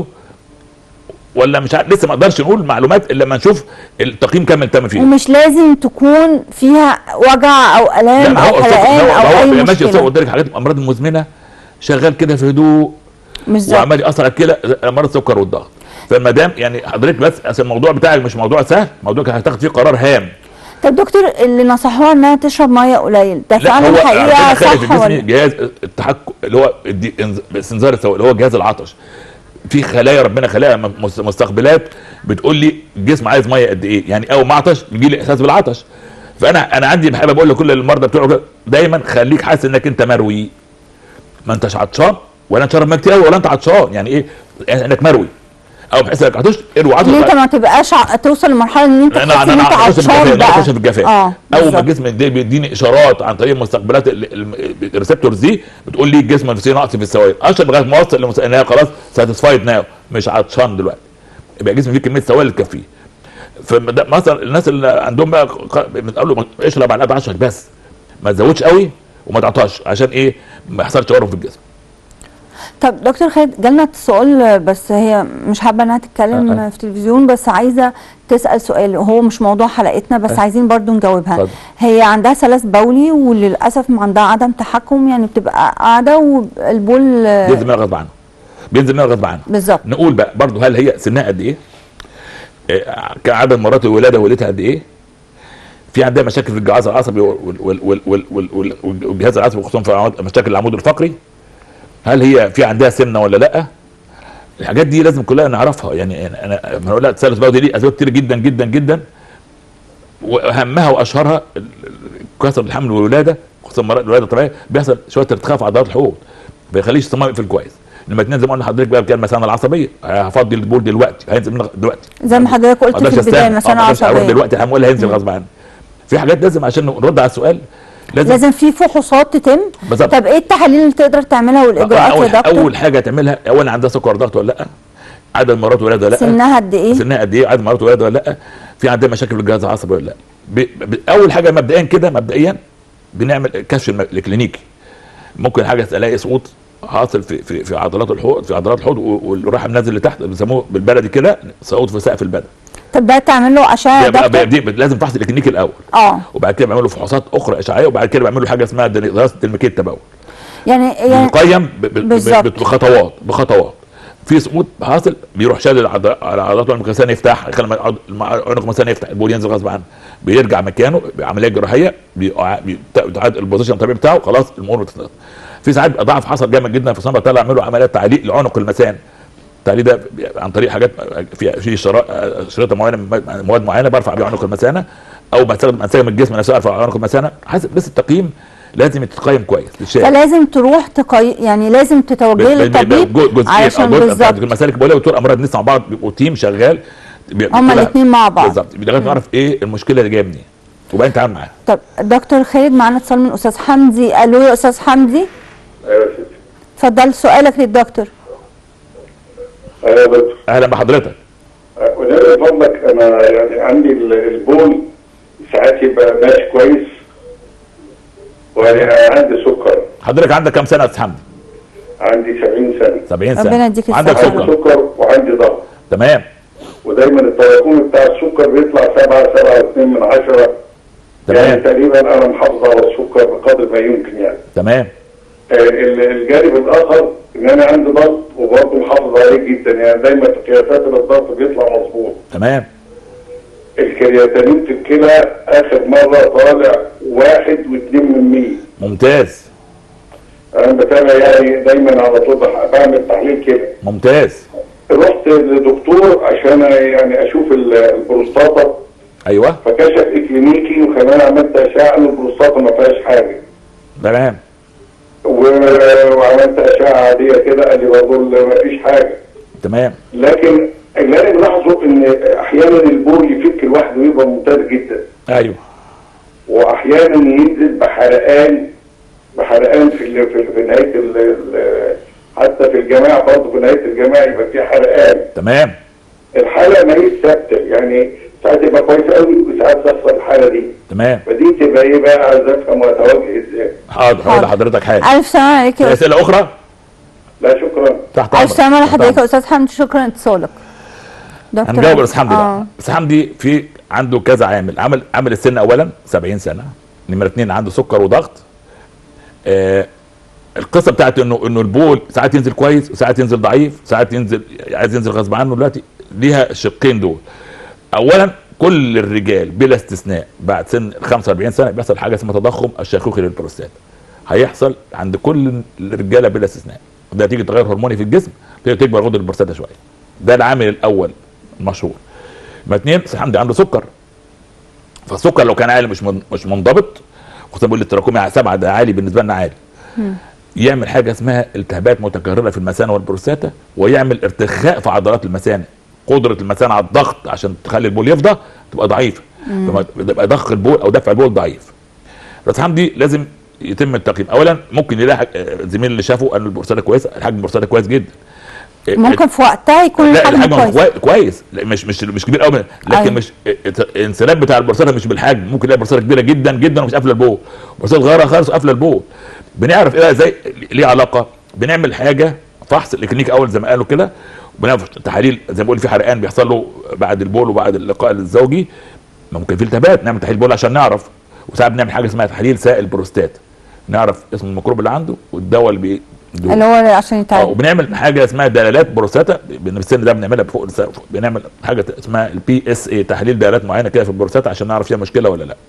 ولا مش عارف لسه ما اقدرش نقول معلومات الا لما نشوف التقييم كامل تم فيه ومش لازم تكون فيها وجع او الام ما او هو حرقان هو- او هو اي ماشي أستاذ مشكله قلت لك حاجات الامراض المزمنه شغال كده في هدوء بالظبط وعمال ياثر على الكلى مرض السكر والضغط فما دام يعني حضرتك بس أصل الموضوع بتاعك مش موضوع سهل موضوع هتاخد فيه قرار هام طب دكتور اللي نصحوها انها تشرب ميه قليل ده لا فعلا هو حقيقه عندنا خارج في صح الجسم ولا جهاز التحكم اللي هو الدي- إنز- استنزار السوائل اللي هو جهاز العطش في خلايا ربنا خلايا م- مس- مستقبلات بتقول لي الجسم عايز ميه قد ايه يعني اول ما اعطش يجي لي احساس بالعطش فانا انا عندي بحب اقول لكل المرضى بتوعه كده، دايما خليك حاسس انك انت مروي ما انتش عطشان ولا انت شرب ميه كتير قوي ولا انت عطشان يعني ايه يعني انك مروي او بحيث انك عطشت اروي عطش ان انت ما تبقاش ع- توصل لمرحله ان انت انا تحس ان انا انت اخش في الجفاف عطشان انا بقى اخش في الجفاف اه اول ما بالظبط. الجسم ده بيديني اشارات عن طريق المستقبلات ال- ال- الريسبتورز دي بتقول لي الجسم فيه نقص في السوائل اشرب لغايه ما اوصل لمس- ان هي خلاص ساتيسفايد ناو مش عطشان دلوقتي يبقى الجسم فيه كميه سوائل تكفيه فمثلا الناس اللي عندهم بقى ق- بنقول له اشرب على قد 10 بس ما تزودش قوي وما تعطاش عشان ايه ما يحصلش تورم في الجسم طب دكتور خالد جالنا سؤال بس هي مش حابه انها تتكلم آه، آه. في التلفزيون بس عايزه تسال سؤال هو مش موضوع حلقتنا بس آه. عايزين برضو نجاوبها اتفضل. هي عندها سلس بولي وللاسف عندها عدم تحكم يعني بتبقى قاعده والبول آه، بينزل منها غصب عنه بينزل منها غصب عنه بالظبط نقول بقى برضه هل هي سنها قد ايه؟ إيه، كعدد مرات الولاده ولدتها قد ايه؟ في عندها مشاكل في الجهاز العصبي وال- وال- وال- وال- وال- وال- والجهاز العصبي خصوصا في العمود- مشاكل العمود الفقري هل هي في عندها سمنه ولا لا؟ الحاجات دي لازم كلها نعرفها يعني انا انا بقول لها الثالث بقى دي ليه اسباب كتير جدا جدا جدا واهمها واشهرها ال- ال- كثره الحمل والولاده خصوصا مرات الولاده الطبيعيه بيحصل شويه ارتخاء في عضلات الحوض ما بيخليش الصمام يقفل كويس لما اتنين زي ما قلنا لحضرتك بقى بتاع المثانه العصبيه هفضي البول دلوقتي هينزل منها دلوقتي زي ما حضرتك قلت ما في اقدرش البدايه استنى. مثلا آه، ما أقدرش أقول عصبيه دلوقتي هنقول هينزل غصب عني في حاجات لازم عشان نرد على السؤال لازم, لازم في فحوصات تتم بالظبط. طب ايه التحاليل اللي تقدر تعملها والاجراءات اول يا دكتور اول حاجه تعملها اولا عندها سكر ضغط ولا لا عدد مرات ولاده ولا لا سنها قد ايه سنها قد ايه عدد مرات ولاده ولا لا في عندها مشاكل في الجهاز العصبي ولا لا ب... ب... اول حاجه مبدئيا كده مبدئيا بنعمل كشف الم- الكلينيكي ممكن حاجه تلاقي سقوط حاصل في في في عضلات الحوض في عضلات الحوض و- والرحم نازل لتحت بيسموه بالبلدي كده سقوط في سقف البدن طب ده تعمل له اشعه يا دي, بقى- دكتور دي لازم فحص الكلينيكي الاول اه وبعد كده بيعملوا فحوصات اخرى اشعاعيه وبعد كده بيعملوا حاجه اسمها دراسه الميكيتا بقى يعني يعني بيقيم ب- ب- بالظبط. ب- بخطوات بخطوات في سقوط حاصل بيروح شادد العض- على عضلات عنق الانسان يفتح يخلي العض- الم- عنق الانسان يفتح البول ينزل غصب عنه بيرجع مكانه بعمليه جراحيه بيقع- بيتعاد البوزيشن الطبيعي بتاعه خلاص الامور بتتنظم في ساعات بيبقى ضعف حصل جامد جدا في صنع طلع يعملوا عمليات تعليق لعنق المثانه التعليق ده بي- عن طريق حاجات في في شرا- شريطه معينه من مواد معينه برفع بيها عنق المثانه او بستخدم انسجه الجسم نفسها ارفع عنق المثانه حسب بس التقييم لازم يتقيم كويس للشيء فلازم تروح تقي... يعني لازم تتوجهي للطبيب علشان بالظبط المسالك بقول لك دكتور امراض نسمع بعض بيبقوا تيم شغال بي- هما كلها- الاثنين مع بعض بالظبط لغايه ما نعرف ايه المشكله اللي جايه منين وبعدين نتعامل معاها طب دكتور خالد معانا اتصال من استاذ حمدي الو يا استاذ حمدي ايوه يا ستي اتفضل سؤالك للدكتور ايوه يا دكتور اهلا بحضرتك ولكن فضلك انا يعني عندي ال- البول ساعات يبقى ماشي كويس وانا عندي سكر حضرتك عندك كام سنه يا استاذ حمدي عندي 70 سنه 70 سنه ربنا يديك عندك الصحة. عندي سكر سكر وعندي ضغط تمام ودايما التراكم بتاع السكر بيطلع 7 7 2 من 10 يعني تمام تقريبا انا محافظ على السكر بقدر ما يمكن يعني تمام آه، ال- الجانب الاخر ان انا عندي ضغط وبرضه محافظ عليه جدا يعني دايما في قياسات الضغط بيطلع مظبوط تمام الكرياتينين في الكلى اخر مره طالع واحد واثنين من مية ممتاز انا بتابع يعني دايما على طول بح- بعمل تحليل كده ممتاز رحت لدكتور عشان يعني اشوف ال- البروستاتا ايوه فكشف كلينيكي وكمان عملت اشعه البروستاتا ما فيهاش حاجه تمام و- وعملت اشعه عاديه كده قال لي برضه ما فيش حاجه تمام لكن اللي انا ملاحظه ان احيانا البول يفك لوحده ويبقى ممتاز جدا ايوه واحيانا ينزل بحرقان بحرقان في ال- في, في نهايه ال- ال- حتى في الجماع برضه في نهايه الجماع يبقى في حرقان تمام الحاله ما هي ثابته يعني ساعات تبقى كويسه قوي وساعات تحصل الحاله دي تمام فدي تبقى ايه بقى عايز افهم واتوجه ازاي حاضر هقول لحضرتك حاجه الف سلامه عليك يا اسئله اخرى لا شكرا تحت الف امرك سلامه تحت لحضرتك أمرك. يا استاذ حمدي شكرا اتصالك دكتور هنجاوب عادل. بس حمدي اه بقى بس حمدي في عنده كذا عامل عمل عامل السن اولا 70 سنه نمره اثنين عنده سكر وضغط آه القصه بتاعت انه انه البول ساعات ينزل كويس وساعات ينزل ضعيف ساعات ينزل عايز ينزل غصب عنه دلوقتي ليها الشقين دول اولا كل الرجال بلا استثناء بعد سن ال 45 سنه بيحصل حاجه اسمها تضخم الشيخوخي للبروستات هيحصل عند كل الرجاله بلا استثناء ده نتيجه تغير هرموني في الجسم تبتدي تكبر غده البروستاتا شويه ده العامل الاول المشهور ما اتنين أستاذ حمدي عنده سكر فالسكر لو كان عالي مش من مش منضبط خصوصا بيقول التراكمي على سبعه ده عالي بالنسبه لنا عالي يعمل حاجه اسمها التهابات متكرره في المثانه والبروستاتا ويعمل ارتخاء في عضلات المثانه قدره المثانه على الضغط عشان تخلي البول يفضى تبقى ضعيفه فما- يبقى ضخ البول او دفع البول ضعيف راس حمدي لازم يتم التقييم اولا ممكن يلاقي حاجة- الزميل اللي شافه ان البروستاتا كويسه الحجم البروستاتا كويس جدا ممكن في وقتها يكون لا الحجم الحجم كويس كويس, كويس لا مش مش مش كبير قوي لكن أيوة. مش الانسداد بتاع البروستاتا مش بالحجم ممكن تلاقي البروستاتا كبيره جدا جدا ومش قافله البول بروستاتا صغيره خالص وقافله البول بنعرف ايه ازاي ليه علاقه بنعمل حاجه فحص الكلينيك اول زي ما قالوا كده وبنعمل تحاليل زي ما بقول في حرقان بيحصل له بعد البول وبعد اللقاء الزوجي ممكن في التهابات نعمل تحليل بول عشان نعرف وساعات بنعمل حاجه اسمها تحليل سائل البروستات نعرف اسم الميكروب اللي عنده والدواء اللي بيدوه اللي هو عشان اه يتعالج وبنعمل حاجه اسمها دلالات بروستاتا بن- السن ده بنعملها فوق الس- بنعمل حاجه اسمها البي اس اي تحليل دلالات معينه كده في البروستاتا عشان نعرف فيها مشكله ولا لا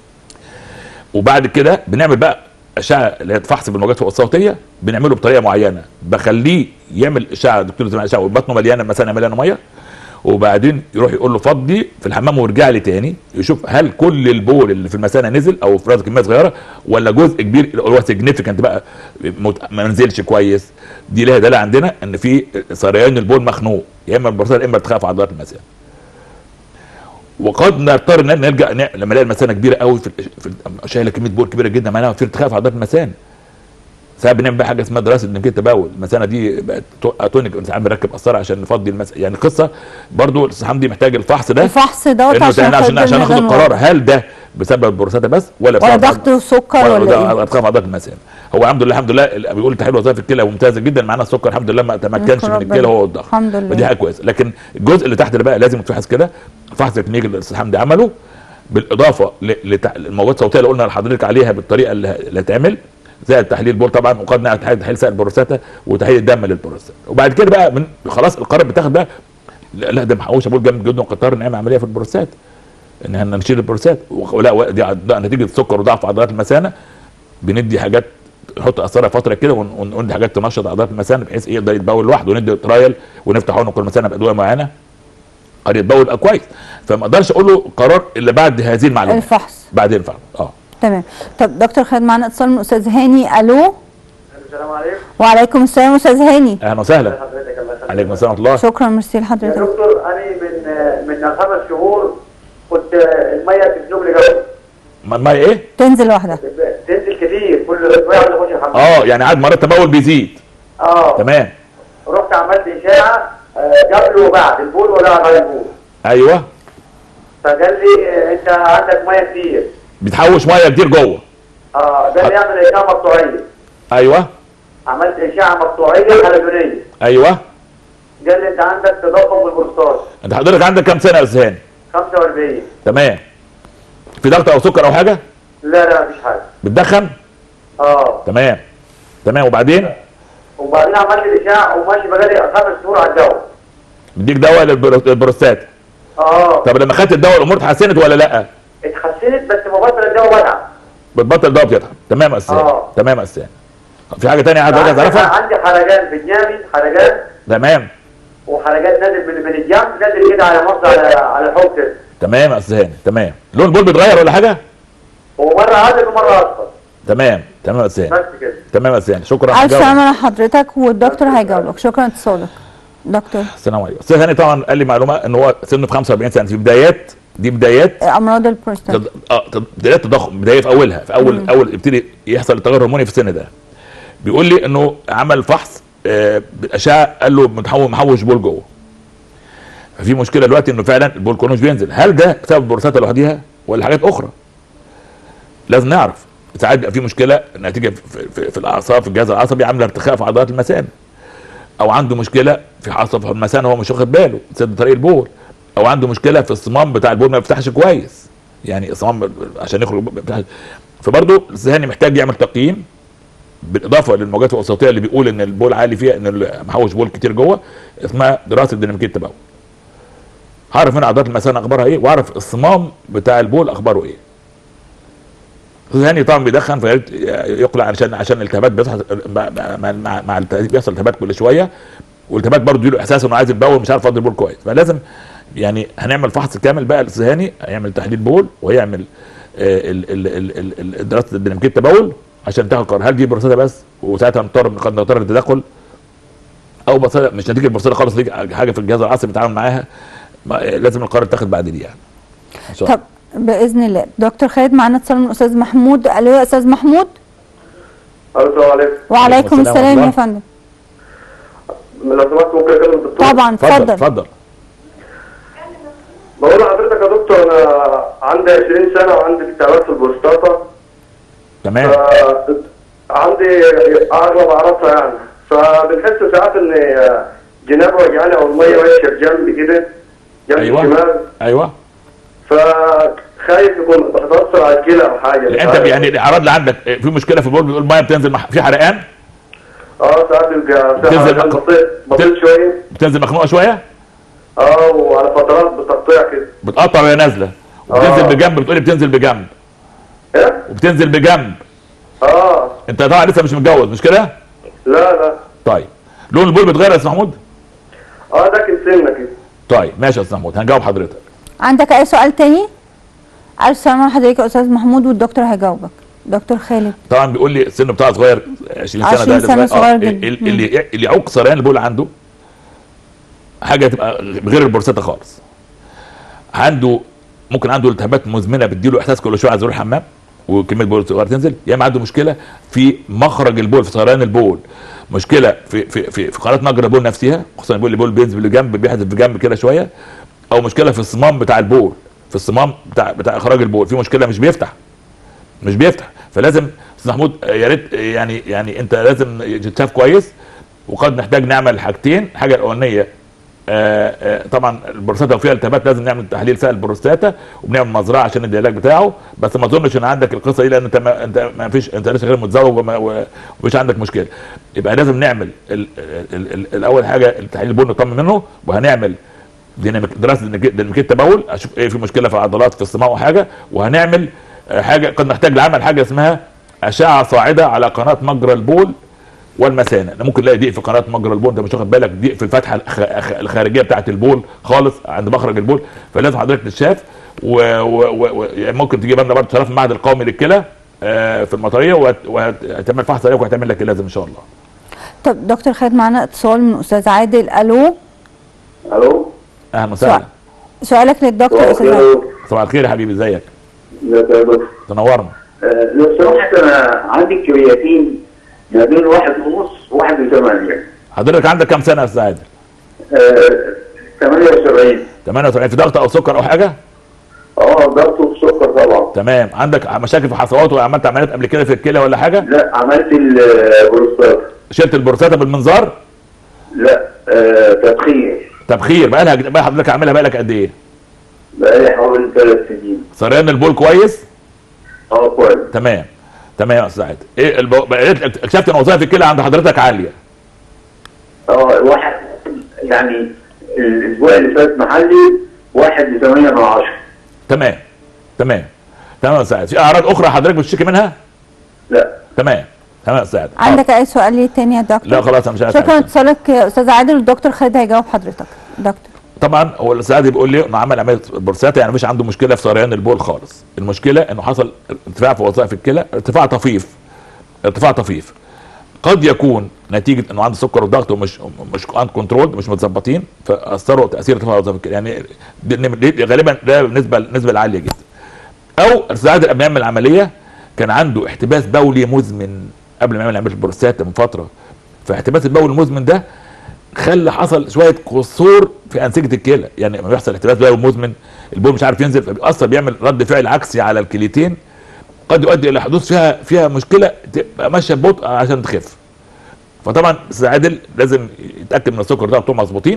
وبعد كده بنعمل بقى اشعه اللي هي فحص بالموجات الفوق الصوتيه بنعمله بطريقه معينه بخليه يعمل اشعه دكتور زي ما اشعه وبطنه مليانه مثلا مليانه ميه وبعدين يروح يقول له فضي في الحمام وارجع لي تاني يشوف هل كل البول اللي في المثانه نزل او في راسه كميه صغيره ولا جزء كبير اللي هو سيجنيفيكانت بقى مت- ما نزلش كويس دي لها دلاله عندنا ان في سريان البول مخنوق يا اما البروستات يا اما ارتخاء في عضلات المثانه وقد نضطر ان نرجع ن- لما نلاقي المثانه كبيره قوي في ال- في ال- شايله كميه بول كبيره جدا معناها في ارتخاء في عضلات المثانه ساعات بنعمل بقى حاجه اسمها دراسه نتيجه تبول المثانه دي بقت تو- اتونيك ساعات بنركب قسطره عشان نفضي المس... يعني قصه برضو الاستاذ حمدي محتاج الفحص ده الفحص دوت انه عشان عشان عشان, خاطر عشان ناخد نقدر القرار هل ده بسبب البروستاتا بس ولا ولا بسبب ضغط وسكر ولا ده ايه ارتخاء في عضلات المثانه هو الحمد لله الحمد لله ال- بيقول تحليل وظائف الكلى ممتازه جدا معانا السكر الحمد لله ما تمكنش نشكر من ربنا. الكلى هو والضغط الحمد لله. فدي حاجه كويسه لكن الجزء اللي تحت ده بقى لازم يتفحص كده فحص الكلينيك اللي الاستاذ حمدي عمله بالاضافه ل- لتع- للمواد الصوتيه اللي قلنا لحضرتك عليها بالطريقه اللي اللي هتعمل زي تحليل بول طبعا وقد نعمل تحليل تحليل سائل البروستاتا وتحليل الدم للبروستاتا وبعد كده بقى من خلاص القرار بتاخد بقى لا لا ده محوشه بول جامد جدا وقطار نعمل عمليه في البروستات ان احنا نشيل البروستات ولا و- دي ع- ده نتيجه السكر وضعف عضلات المثانه بندي حاجات نحط قسطره فتره كده ون- ون- وندي حاجات تنشط عضلات المثانه بحيث ايه يقدر يتبول لوحده وندي ترايل ونفتح عنق المثانه بادويه معينه قد يتبول يبقى كويس فما اقدرش اقول له قرار الا بعد هذه المعلومات الفحص بعدين الفحص اه تمام طب دكتور خالد معانا اتصال من استاذ هاني الو السلام عليكم وعليكم السلام استاذ هاني اهلا وسهلا حضرتك الله يخليك عليكم السلام ورحمه الله شكرا ميرسي يا لحضرتك دكتور انا من من خمس شهور كنت الميه تسلب لي جو ما ما ايه تنزل لوحدها تنزل كتير كل اسبوع عايز اخش الحمام اه يعني عاد مرات التبول بيزيد اه تمام رحت عملت اشاعه آه، قبل وبعد البول ولا بعد البول ايوه فقال لي آه، انت عندك ميه كتير بتحوش ميه كتير جوه اه قال لي اعمل اشعه مقطوعيه ايوه عملت اشعه مقطوعيه حلزونيه ايوه قال لي انت عندك تضخم بالبروستات انت حضرتك عندك كام سنه يا استاذ هاني 45 تمام في ضغط او سكر او حاجه لا لا مفيش حاجه بتدخن اه تمام تمام وبعدين وبعدين عملت الاشعه وماشي بقالي خمس شهور على الدواء بديك دواء للبرو- للبروستات اه طب لما خدت الدواء الامور اتحسنت ولا لا اتحسنت بس مبطل الدواء بتعب بتبطل الدواء بتتعب تمام يا استاذ هاني. آه. تمام يا استاذ هاني. في حاجه تانية عايز عندي تعرفها عندي حرقان في جنابي حرقان تمام وحرقان نازل من من الجنب نازل كده على مصر على على الحوض كده تمام يا استاذ هاني تمام لون البول بيتغير ولا حاجه ومره عادل ومره اصفر تمام تمام يا استاذ هاني. بس كده تمام يا استاذ هاني. شكرا الف هجاوب. سلامه لحضرتك والدكتور هيجاوبك شكرا اتصالك دكتور السلام عليكم استاذ هاني طبعا قال لي معلومه ان هو سنه في 45 سنه في بدايات دي بدايات امراض البروستات تد... اه تد- بدايات تضخم بدايه في اولها في اول اول يبتدي يحصل التغير الهرموني في السن ده بيقول لي انه عمل فحص آه بالاشعه قال له متحول محوش بول جوه ففي مشكله دلوقتي انه فعلا البول كله مش بينزل هل ده بسبب البروستاتا لوحدها ولا حاجات اخرى لازم نعرف ساعات بيبقى في مشكله نتيجه في, في, في الاعصاب في الجهاز العصبي عامله ارتخاء في عضلات المثانه او عنده مشكله في عصب في المثانه هو مش واخد باله سد طريق البول او عنده مشكله في الصمام بتاع البول ما بيفتحش كويس يعني الصمام عشان يخرج ما بيفتحش فبرضه الذهني محتاج يعمل تقييم بالاضافه للموجات الوسطيه اللي بيقول ان البول عالي فيها ان محوش بول كتير جوه اسمها دراسه ديناميكيه التبول هعرف من عضلات المثانه اخبارها ايه واعرف الصمام بتاع البول اخباره ايه الثاني طبعا بيدخن فيا ريت يقلع عشان عشان الالتهابات بيحصل مع مع, مع, مع التهديد بيحصل التهابات كل شويه والالتهابات برضه يديله احساس انه عايز يتبول مش عارف يفضي البول كويس فلازم يعني هنعمل فحص كامل بقى الذهاني هيعمل تحليل بول وهيعمل آه، ال- ال- ال- ال- ال- دراسه ديناميكيه التبول عشان تاخد قرار هل دي بروستاتا بس وساعتها نضطر قد نضطر للتدخل او بروستاتا مش نتيجه البروستاتا خالص دي حاجه في الجهاز العصبي بيتعامل معاها ما- لازم القرار يتاخد بعد دي يعني إن شاء الله. طب باذن الله دكتور خالد معانا اتصال من الاستاذ محمود الو يا استاذ محمود السلام عليكم وعليكم السلام السلام يا ورحمة فندم لو سمحت ممكن اكلم الدكتور طبعا اتفضل اتفضل اتفضل بقول لحضرتك يا دكتور انا عندي 20 سنه وعندي التهابات في البروستاتا تمام ف- عندي اغلب اعراضها يعني فبنحس ساعات ان جناب وجعاني او الميه ماشيه بجنبي كده جنب أيوة. الشمال ايوه فخايف يكون بتاثر على الكلى او حاجه مش انت عارف. يعني الاعراض اللي عندك في مشكله في البول بتقول الميه بتنزل مح- في حرقان اه ساعات بيبقى بتنزل ساعات مق- بسيط بسيط شويه بتنزل مخنوقه شويه اه وعلى فترات بتقطيع كده بتقطع وهي نازله وبتنزل آه. بجنب بتقولي بتنزل بجنب ايه؟ وبتنزل بجنب اه انت طبعا لسه مش متجوز مش كده؟ لا لا طيب لون البول بيتغير يا استاذ محمود؟ اه ده كان سنه كده طيب ماشي يا استاذ محمود هنجاوب حضرتك عندك اي سؤال تاني الف سلامه لحضرتك يا استاذ محمود والدكتور هيجاوبك دكتور خالد طبعا بيقول لي السن بتاعه صغير 20 سنه 20 ده سنة آه، صغير جدا. اللي اللي اللي يعوق سريان البول عنده حاجه تبقى غير البروستاتا خالص عنده ممكن عنده التهابات مزمنه بتديله احساس كل شويه عايز يروح الحمام وكميه بول صغيره تنزل يا اما عنده مشكله في مخرج البول في سريان البول مشكله في في في, في قناه مجرى البول نفسها خصوصا البول البول بينزل لجنب بيحدف بجنب كده شويه او مشكله في الصمام بتاع البول في الصمام بتاع بتاع اخراج البول في مشكله مش بيفتح مش بيفتح فلازم استاذ محمود آه، يا ريت آه، يعني يعني انت لازم تتشاف كويس وقد نحتاج نعمل حاجتين الحاجه الاولانيه آه، آه، طبعا البروستاتا لو فيها التهابات لازم نعمل تحليل فيها البروستاتا وبنعمل مزرعه عشان ندي العلاج بتاعه بس ما اظنش ان عندك القصه دي لان انت ما انت ما فيش انت لسه غير متزوج وما- و- ومفيش عندك مشكله يبقى لازم نعمل ال ال ال الاول حاجه التحليل البول نطمن منه وهنعمل ديناميك دراسه ديناميك- ديناميكيه التبول اشوف ايه في مشكله في العضلات في الصمام وحاجه وهنعمل آه، حاجه قد نحتاج لعمل حاجه اسمها اشعه صاعده على قناه مجرى البول والمثانه أنا ممكن تلاقي ضيق في قناه مجرى البول انت مش واخد بالك ضيق في الفتحه الخ- الخ- الخارجيه بتاعه البول خالص عند مخرج البول فلازم حضرتك تتشاف و- و- و- و- يعني ممكن تجيب لنا برضه شرف المعهد القومي للكلى آه، في المطريه وهت- وهتعمل فحص عليك وهتعمل لك اللازم ان شاء الله طب دكتور خالد معانا اتصال من استاذ عادل الو الو اهلا وسهلا سؤالك للدكتور يا استاذ عادل صباح الخير يا حبيبي ازيك ازيك يا دكتور تنورنا آه، لو سمحت انا عندي الكرياتين ما بين واحد ونص وواحد وثمانية حضرتك عندك كام سنه يا استاذ عادل؟ آه، 78 78 في ضغط او سكر او حاجه؟ اه ضغط وسكر طبعا تمام عندك مشاكل في حصوات وعملت عمليات قبل كده في الكلى ولا حاجه؟ لا عملت البروستات شلت البروستاتا بالمنظار؟ لا آه، تدخين تبخير بقى لها بقى حضرتك عاملها بقى لك قد ايه؟ بقالي حوالي ثلاث سنين سريان البول كويس؟ اه كويس تمام تمام يا استاذ عادل ايه الب... بقيت اكتشفت ان وظائف الكلى عند حضرتك عاليه اه واحد يعني الاسبوع اللي فات محلي واحد لثمانية من عشرة تمام تمام تمام يا استاذ عادل في اعراض اخرى حضرتك بتشتكي منها؟ لا تمام تمام يا استاذ عادل عندك اي سؤال ليه تاني يا دكتور لا خلاص انا مش عايز شكرا حاجة. اتصالك يا استاذ عادل والدكتور خالد هيجاوب حضرتك دكتور طبعا هو الاستاذ عادل بيقول لي انه عمل عمليه بروستاتا يعني مش عنده مشكله في سريان البول خالص المشكله انه حصل ارتفاع في وظائف الكلى ارتفاع طفيف ارتفاع طفيف قد يكون نتيجه انه عنده سكر وضغط ومش مش ان كنترول مش متظبطين فاثروا تاثير ارتفاع وظائف الكلى يعني دي- دي- غالبا ده بالنسبه النسبه العاليه جدا او ساعات قبل ما يعمل العمليه كان عنده احتباس بولي مزمن قبل ما يعمل عمليه البروستاتا من فتره فاحتباس البول المزمن ده خلى حصل شويه قصور في انسجه الكلى يعني لما بيحصل احتباس بول مزمن البول مش عارف ينزل فبيأثر بيعمل رد فعل عكسي على الكليتين قد يؤدي الى حدوث فيها فيها مشكله تبقى ماشيه ببطء عشان تخف فطبعا استاذ عادل لازم يتاكد من السكر ده بتوعه مظبوطين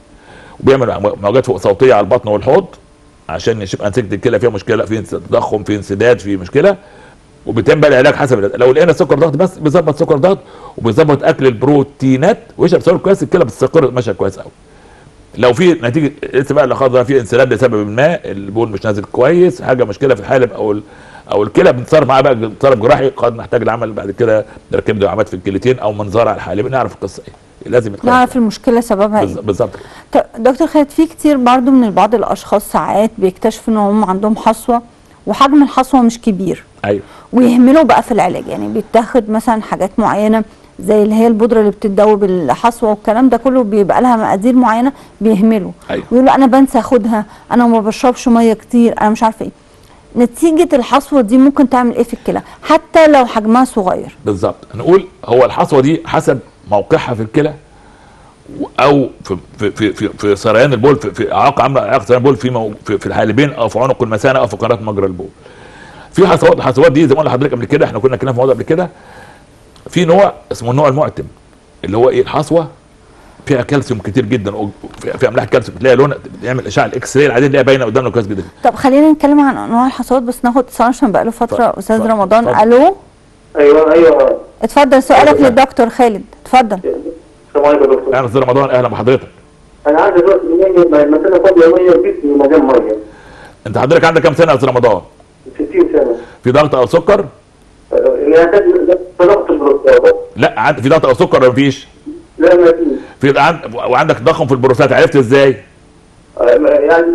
وبيعمل موجات فوق صوتيه على البطن والحوض عشان يشوف انسجه الكلى فيها مشكله في تضخم في انسداد في مشكله وبيتم بقى العلاج حسب العلاج. لو لقينا سكر ضغط بس بيظبط سكر ضغط وبيظبط اكل البروتينات ويشرب سكر كويس الكلى بتستقر ماشيه كويس قوي لو في نتيجه لسه بقى لا قدر الله في انسداد لسبب ما البول مش نازل كويس حاجه مشكله في الحالب او ال- او الكلى بنتصرف معاه بقى تصرف جراحي قد نحتاج العمل بعد كده نركب دعامات في الكليتين او منظار على الحالب نعرف القصه ايه لازم يتخيل نعرف المشكله سببها ايه بالظ- بالظبط طب دكتور خالد في كتير برضو من بعض الاشخاص ساعات بيكتشفوا ان هم عندهم حصوه وحجم الحصوه مش كبير ايوه ويهملوا بقى في العلاج يعني بيتاخد مثلا حاجات معينه زي اللي هي البودره اللي بتدوب الحصوه والكلام ده كله بيبقى لها مقادير معينه بيهملوا أيوة. يقولوا انا بنسى اخدها انا ما بشربش ميه كتير انا مش عارفه ايه نتيجه الحصوه دي ممكن تعمل ايه في الكلى حتى لو حجمها صغير بالظبط نقول هو الحصوه دي حسب موقعها في الكلى و- او في في في في, في سريان البول في, في اعاقه عامله اعاقه سريان البول في, مو في في الحالبين او في عنق المثانه او في قناه مجرى البول في حصوات الحصوات دي زي ما قلنا لحضرتك قبل كده احنا كنا اتكلمنا في موضوع قبل كده في نوع اسمه النوع المعتم اللي هو ايه الحصوه فيها كالسيوم كتير جدا وفي- في املاح كالسيوم بتلاقي لونها بيعمل اشعه الاكس راي العاديه اللي هي باينه قدامنا كويس جدا طب خلينا نتكلم عن انواع الحصوات بس ناخد اتصال عشان بقاله فتره اتفضل. استاذ اتفضل. رمضان اتفضل. الو ايوه ايوه اتفضل سؤالك اتفضل. للدكتور خالد اتفضل السلام عليكم يا دكتور اهلا استاذ رمضان اهلا بحضرتك انا عندي دلوقتي مية مثلا فاضيه ميه وجسمي مليان ميه انت حضرتك عندك كام سنه يا استاذ رمضان 60 سنه في ضغط او سكر اللي يحتاج ضغط البروستاتا لا عند في ضغط او سكر ولا مفيش لا ما فيش في عند وعندك تضخم في البروستات عرفت ازاي آه، يعني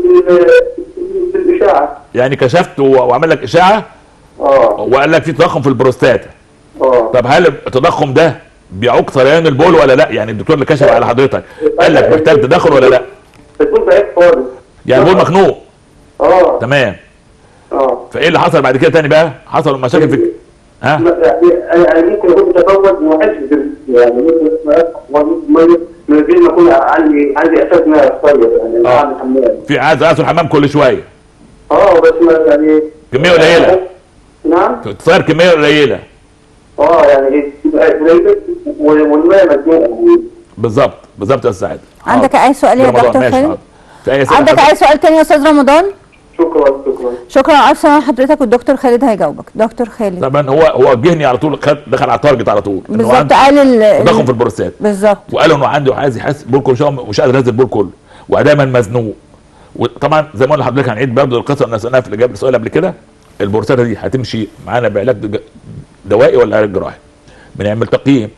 في الاشاعه يعني كشفت و- وعمل لك اشاعه اه وقال لك في تضخم في البروستات اه طب هل التضخم ده بيعوق سريان البول ولا لا يعني الدكتور اللي كشف على حضرتك قال لك محتاج تدخل ولا لا بتكون ضعيف خالص يعني البول مخنوق اه تمام اه فايه اللي حصل بعد كده تاني بقى حصل مشاكل في ها لا، يعني انا أنا ممكن اكون متزوج وما احسش بال- يعني ممكن ميه من غير ما اكون عندي عندي احساس ان انا صغير يعني أنا آه. عندي حمام في عايز ادخل الحمام كل شويه اه بس ما يعني كميه قليله نعم تصير كميه قليله اه يعني إيه، تبقى قليله والماء مجموع بالظبط بالظبط يا استاذ سعيد عندك اي سؤال يا رمضان، دكتور ماشي، خالد حاضر. في اي أسئلة عندك حضرتك؟ اي سؤال تاني يا استاذ رمضان شكرا شكرا شكرا الف سلامه لحضرتك والدكتور خالد هيجاوبك دكتور خالد طبعا هو هو وجهني على طول خد دخل على التارجت على طول إنه بالظبط عنده قال ال- تضخم ال- في البروستات بالظبط وقال انه عنده عايز يحس بول كل شويه مش قادر ينزل بول كله ودايما مزنوق وطبعا زي ما قلنا لحضرتك هنعيد برضه القصه اللي سالناها في الاجابه السؤال قبل كده البروستاتا دي هتمشي معانا بعلاج دج- دوائي ولا علاج جراحي؟ بنعمل تقييم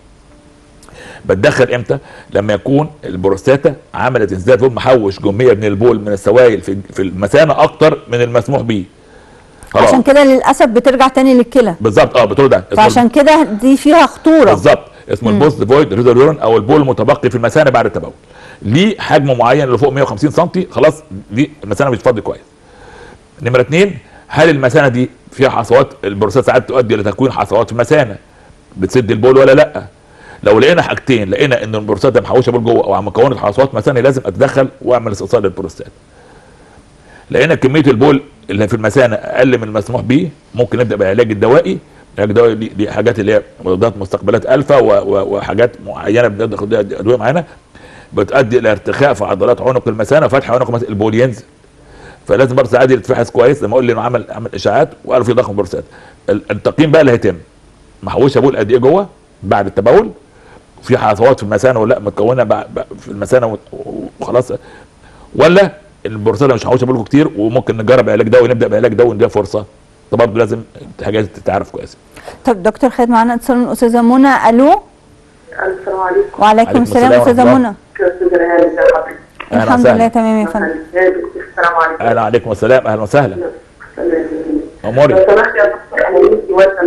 بتدخل امتى؟ لما يكون البروستاتا عملت انسداد بول محوش جميه من البول من السوائل في في المثانه اكتر من المسموح به. خلاص عشان كده للاسف بترجع تاني للكلى بالظبط اه بتقول ده اسمه فعشان كده دي فيها خطوره بالظبط اسمه البوست فويد ريزريورن او البول المتبقي في المثانه بعد التبول ليه حجم معين اللي فوق 150 سم خلاص دي المثانه مش فاضي كويس نمره اثنين هل المثانه دي فيها حصوات البروستات ساعات تؤدي الى تكوين حصوات في المثانه بتسد البول ولا لا لو لقينا حاجتين لقينا ان البروستات ده محوشه بول جوه او عم مكونه حصوات مثانه لازم اتدخل واعمل استئصال للبروستات لقينا كميه البول اللي في المثانه اقل من المسموح به ممكن نبدا بالعلاج الدوائي العلاج الدوائي دي, دي حاجات اللي هي مضادات مستقبلات الفا و- و- وحاجات معينه بندخل بيها ادويه معينه بتؤدي الى ارتخاء في عضلات عنق المثانه وفتح عنق المثانة البول ينزل فلازم برضه عادي يتفحص كويس لما اقول لي انه عمل عمل اشاعات وقالوا في ضخم بروستات ال- التقييم بقى اللي هيتم محوشه بول قد ايه جوه بعد التبول في حصوات في المثانه ولا لا متكونه بع- بع- في المثانه و- وخلاص ولا البروستاتا مش محوشه بولكم كتير وممكن نجرب علاج دواء نبدا بعلاج دواء نديها فرصه ده برضه لازم حاجات تتعرف كويس طب دكتور خالد معانا اتصال من الاستاذه منى الو السلام عليكم وعليكم عليكم السلام السلام استاذه ورحمة منى استاذ ريان ازي حضرتك أهلا الحمد وسهلا. لله تمام يا فندم يا دكتور السلام عليكم اهلا عليكم السلام اهلا وسهلا لو اموري سمحت يا دكتور انا بنتي وزن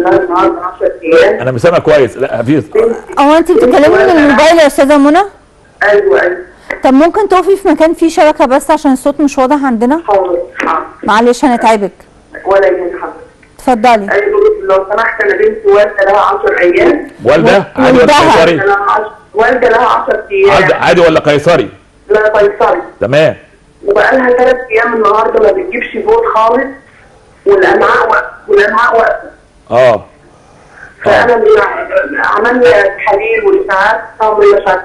لها النهارده 10 ايام انا مش سامع كويس لا في هو انت بتتكلمي من الموبايل يا استاذه منى ايوه ايوه طب ممكن تقفي في مكان فيه شبكه بس عشان الصوت مش واضح عندنا حاضر حاضر معلش هنتعبك ولا يهمك حضرتك اتفضلي ايوه لو سمحت انا بنتي والده لها 10 ايام والده عادي ولا والدها. قيصري والده لها 10 والده لها 10 عادي, ايام عادي ولا قيصري لا قيصري تمام وبقى لها ثلاث ايام النهارده ما بتجيبش بول خالص والامعاء واقفه والامعاء واقفه اه فانا اللي عملنا تحاليل واشاعات طبعا مش عارفه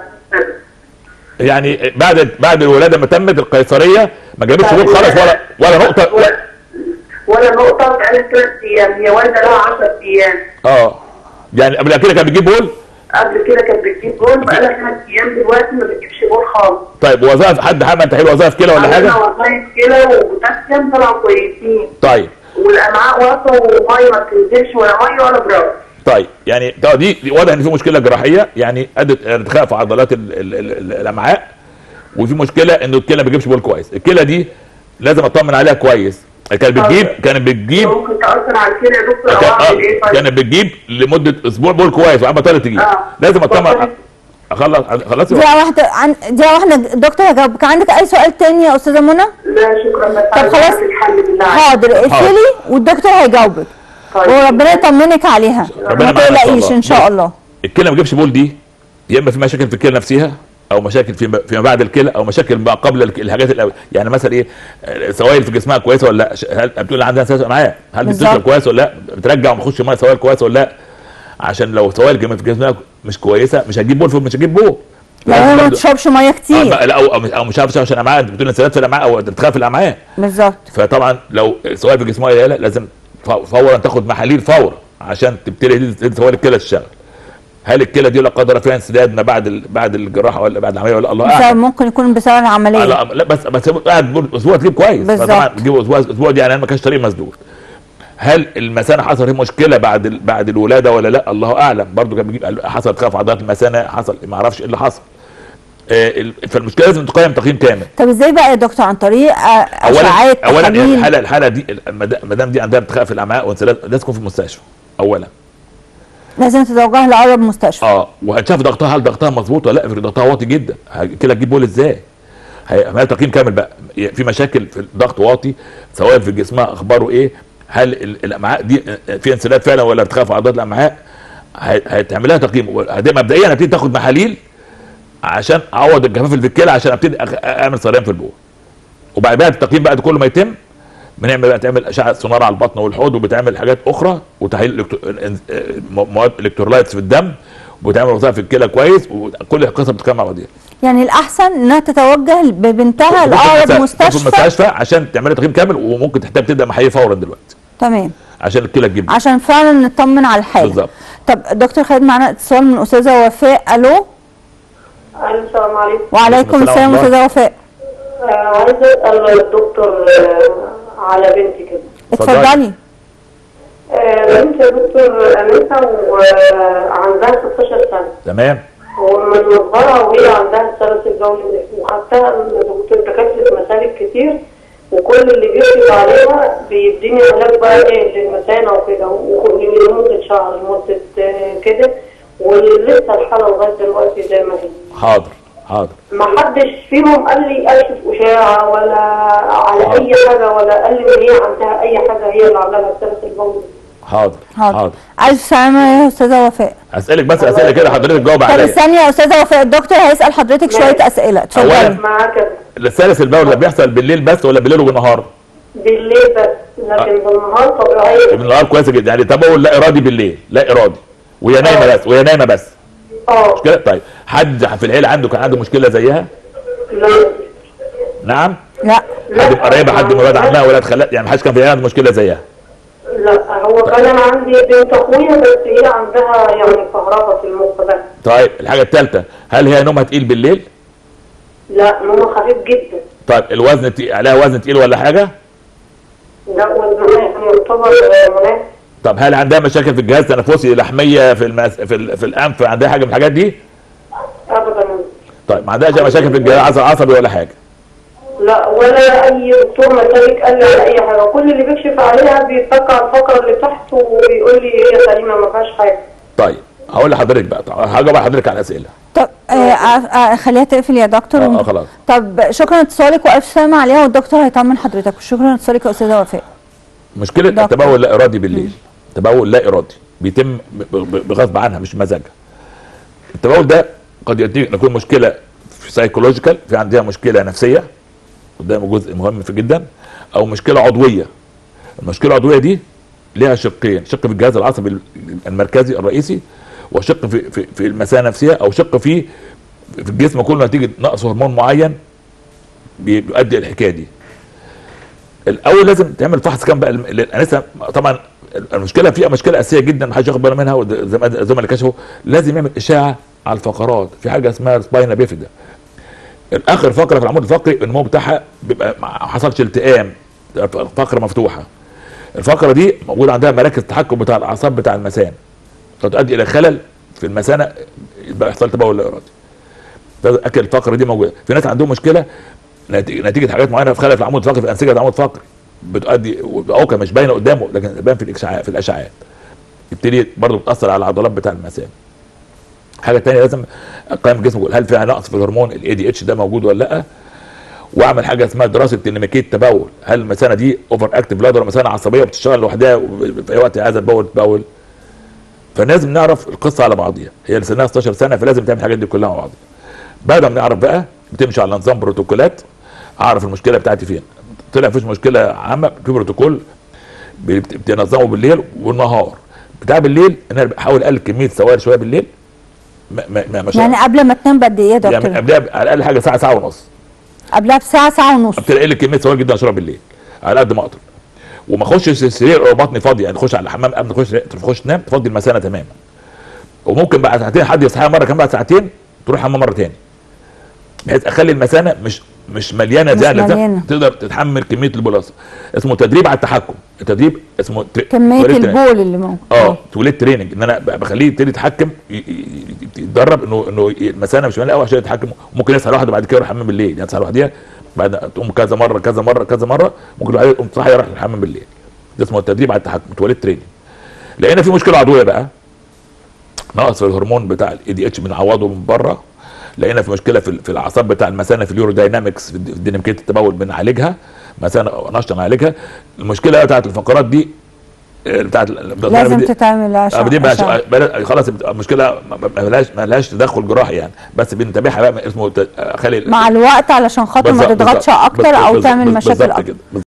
يعني بعد بعد الولاده ما تمت القيصريه ما جابتش بول خالص ولا ولا نقطه ولا ولا نقطه بقى لها ثلاث ايام هي والده لها 10 ايام اه يعني قبل كده كان بيجيب بول قبل كده كانت بتجيب جول بقى لها ثلاث ايام دلوقتي ما بتجيبش جول خالص طيب وظائف حد عمل تحليل وظائف كلى ولا حاجه عملنا وظايف كده وبوتاسيوم طلعوا كويسين طيب والامعاء واقفه وميه ما بتنزلش ولا ميه ولا براءه طيب يعني ده دي دي واضح ان في مشكله جراحيه يعني ادت ارتخاء في عضلات ال ال ال الامعاء وفي مشكله انه الكلى ما بتجيبش بول كويس الكلى دي لازم اطمن عليها كويس كانت بتجيب كانت بتجيب ممكن تاثر على كده يا دكتور او كان- اعمل ايه آه، طيب؟ كانت بتجيب لمده اسبوع بول كويس وعم بطلت تجيب آه. لازم اطمن اتفضلي. اخلص خلاص دقيقه واحده عن دقيقه واحده دكتور هجاوبك عندك اي سؤال تاني يا استاذه منى لا شكرا بس طب خلاص. الحل بالله حاضر اقفلي والدكتور هيجاوبك طيب. وربنا يطمنك عليها ربنا ما معانا إن شاء تقلقيش الله. ان شاء الله الكلى ما بتجيبش بول دي يا اما في مشاكل في الكلى نفسها او مشاكل فيما فيما بعد الكلى او مشاكل ما قبل الك- الحاجات الأول. يعني مثلا ايه آه، سوائل في جسمها كويسه ولا لا ش- هل بتقول عندها سوائل معاها هل بالظبط. بتشرب كويس ولا لا بترجع وما تخش ميه سوائل كويس ولا لا عشان لو سوائل جم- في جسمها مش كويسه مش هتجيب بول مش هتجيب بول لو هي ما برضه- بتشربش ميه آه، كتير ما- لا، او او مش, أو مش عارف عشان الامعاء انت بتقول انسداد في الامعاء او ارتخاء في الامعاء بالظبط فطبعا لو سوائل في جسمها قليله لازم ف- فورا تاخد محاليل فورا عشان تبتدي تدي سوائل الكلى تشتغل هل الكلى دي لا قدر الله فيها انسداد ما بعد ال- بعد الجراحه ولا بعد العمليه ولا الله بسبب اعلم ممكن يكون بسبب آه، العمليه لا لا بس بس قاعد بقول اسبوع تجيب كويس بالظبط. فطبعا تجيب اسبوع اسبوع دي يعني أنا ما كانش طريق مسدود هل المثانه حصل فيه مشكله بعد ال- بعد الولاده ولا لا الله اعلم برضو كان بيجيب حصل ارتخاء في عضلات المثانه حصل ما اعرفش ايه اللي حصل آه، ال- فالمشكله لازم تقيم تقييم كامل طب ازاي بقى يا دكتور عن طريق آه، اولا اشعاعات اولا تحاليل الحاله الحاله دي ما دام دي عندها ارتخاء في الامعاء وانسداد لازم تكون في المستشفى اولا لازم تتوجه لاقرب مستشفى اه وهتشاف ضغطها هل ضغطها مظبوط ولا لا افرض ضغطها واطي جدا ه- كده تجيب بول ازاي؟ هيعمل تقييم كامل بقى في مشاكل في الضغط واطي سواء في جسمها اخباره ايه؟ هل ال- الامعاء دي في انسداد فعلا ولا ارتخاء في عضلات الامعاء؟ هي- هتعمل لها تقييم وهدي- مبدئيا هبتدي تاخد محاليل عشان اعوض الجفاف اللي في الكلى عشان ابتدي أخ- اعمل صريان في البول وبعد بقى التقييم بعد كل ما يتم بنعمل بقى تعمل اشعه سونار على البطن والحوض وبتعمل حاجات اخرى وتحليل الكترو- آه، مواد الكترولايتس في الدم وبتعمل وظائف في الكلى كويس وكل القصه بتتكلم مع بعضيها يعني الاحسن انها تتوجه ببنتها في لاقرب المستشفى- في مستشفى المستشفى عشان تعمل تقييم كامل وممكن تحتاج تبدا محاليل فورا دلوقتي تمام عشان الكلى تجيب عشان فعلا نطمن على الحاله بالظبط. طب دكتور خالد معانا اتصال من استاذه وفاء الو السلام عليكم وعليكم السلام السلام ورحمة استاذه وفاء آه، عايزه اسال الدكتور آه، على بنتي كده اتفضلي. اتفضلي آه، بنتي يا دكتور انسه وعندها 16 سنه تمام ومن مصغرها وهي عندها الثلاث الجولي وخدتها دكتور دكاتره مسالك كتير وكل اللي بيكتب عليها بيديني علاج بقى ايه للمثانه وكده وكل لمده شهر لمده آه، كده ولسه الحاله لغايه دلوقتي زي ما هي حاضر حاضر ما حدش فيهم قال لي اشوف اشاعه ولا على اي حاجه ولا قال لي ان هي عندها اي حاجه هي اللي عاملاها الثلاث الجولي حاضر حاضر حاضر الف سلامه يا استاذه وفاء اسالك بس اسئله كده حضرتك تجاوب طب عليا استني يا استاذه وفاء الدكتور هيسال حضرتك شويه ماشي. اسئله أولاً. اتفضلي معاك الثالث البول ده بيحصل بالليل بس ولا بالليل وبالنهار؟ بالليل بس لكن بالنهار طبيعيه بالنهار كويس جدا يعني تبول لا ارادي بالليل لا ارادي وهي نايمه بس وهي نايمه بس اه مش كده طيب حد في العيله عنده كان عنده مشكله زيها لا نعم لا حد من قرايبها حد من ولاد عمها ولاد خالات يعني ما حدش كان في العيله عنده مشكله زيها لا هو كان انا عندي بنت اخويا بس هي عندها يعني كهرباء في المخ بس طيب الحاجه الثالثه هل هي نومها تقيل بالليل لا نومه خفيف جدا طيب الوزن تقيل عليها وزن تقيل ولا حاجه لا وزنها يعني يعتبر آه، مناسب طب هل عندها مشاكل في الجهاز التنفسي لحميه في المس... في, ال... في الانف عندها حاجه من الحاجات دي ابدا طيب ما عندهاش أي مشاكل في الجهاز العصبي ولا حاجه لا ولا اي دكتور مسالك قال لي على اي حاجه كل اللي بيكشف عليها بيتك على الفقره اللي تحت وبيقول لي هي سليمه ما فيهاش حاجه طيب هقول لحضرتك بقى هجاوب على حضرتك على الاسئله طب آه آه آه خليها تقفل يا دكتور آه، آه، خلاص. طب شكرا لاتصالك والف سلامه عليها والدكتور هيطمن حضرتك وشكرا لاتصالك يا استاذه وفاء مشكله دكتور. التبول اللا ارادي بالليل التبول لا ارادي بيتم ب- ب- بغصب عنها مش مزاجها التبول ده قد ينتج- يكون مشكله في سايكولوجيكال في عندها مشكله نفسيه وده جزء مهم في جدا او مشكله عضويه المشكله العضويه دي ليها شقين شق في الجهاز العصبي المركزي الرئيسي وشق في في, في المثانه نفسها او شق في في الجسم كله نتيجه نقص هرمون معين بيؤدي الحكايه دي الاول لازم تعمل فحص كام بقى الانسه طبعا المشكله فيها مشكله اساسيه جدا محدش ياخد باله منها وزي ما الزملاء اللي كشفوا لازم يعمل اشاعه على الفقرات في حاجه اسمها سباينا بيفيدا الاخر فقره في العمود الفقري النمو بتاعها بيبقى ما حصلش التئام فقره مفتوحه الفقره دي موجود عندها مراكز تحكم بتاع الاعصاب بتاع المثانه فتؤدي الى خلل في المثانه يبقى يحصل تبول لا ارادي اكل الفقره دي موجوده في ناس عندهم مشكله نتيجه نتيجة حاجات معينه في خلل في العمود الفقري في انسجه العمود الفقري بتؤدي عقم مش باينه قدامه لكن بان في الاشعاعات في الاشعاعات يبتدي برضه بتاثر على العضلات بتاع المثانه حاجه تانية لازم اقيم الجسم هل فيها نقص في الهرمون الاي دي اتش ده موجود ولا لا واعمل حاجه اسمها دراسه ديناميكيه التبول هل المثانه دي اوفر اكتف بلاد ولا مثانه عصبيه بتشتغل لوحدها في اي وقت عايزه تبول تبول فلازم نعرف القصه على بعضيها هي اللي سنها 16 سنه فلازم تعمل الحاجات دي كلها مع بعضها بعد ما نعرف بقى بتمشي على نظام بروتوكولات اعرف المشكله بتاعتي فين طلع مفيش مشكله عامه في بروتوكول بت- بتنظمه بالليل والنهار بتاع بالليل ان انا بحاول اقلل كميه سوائل شويه بالليل ما ما ما مش يعني قبل ما تنام بقد ايه يا يعني دكتور قبلها على الاقل حاجه ساعه ساعه ونص قبلها بساعه ساعه ونص ابتدي اقلل كميه سوائل جدا اشربها بالليل على قد ما اقدر وما اخشش السرير او بطني فاضيه يعني تخش على الحمام قبل ما تخش تخش تنام تفضي المثانه تماما وممكن بعد ساعتين حد يصحى مره كمان بعد ساعتين تروح حمام مره تاني بحيث اخلي المثانه مش مش مليانه مش زياده مليانة. تقدر تتحمل كميه البولاسه اسمه تدريب على التحكم التدريب اسمه تر- كميه تواليت تريننج. البول اللي موجود اه توليت تريننج ان انا ب- بخليه يبتدي يتحكم ي- ي- يتدرب انه انه المثانه مش مليانه قوي عشان يتحكم ممكن يصحى لوحده بعد كده يروح الحمام بالليل يعني يصحى لوحدها بعد تقوم كذا مره كذا مره كذا مره ممكن بعد تقوم صاحي يروح الحمام بالليل ده اسمه التدريب على التحكم توليت تريننج لقينا في مشكله عضويه بقى نقص في الهرمون بتاع الاي دي اتش بنعوضه من بره لقينا في مشكله في في الاعصاب بتاع المثانه في اليورو داينامكس في ديناميكيه التبول بنعالجها مثانه نشطه نعالجها المشكله بتاعت الفقرات دي آه، بتاعت لازم تتعمل اه عشان دي عشان- بقى بقى- خلاص بت- المشكله ما- ما ما لهاش ما لهاش تدخل جراحي يعني بس بنتابعها بقى اسمه ت- خلي مع الوقت علشان خاطر ما بالظبط- تضغطش بالظبط- اكتر او بالظبط- تعمل بالظبط مشاكل كده. اكتر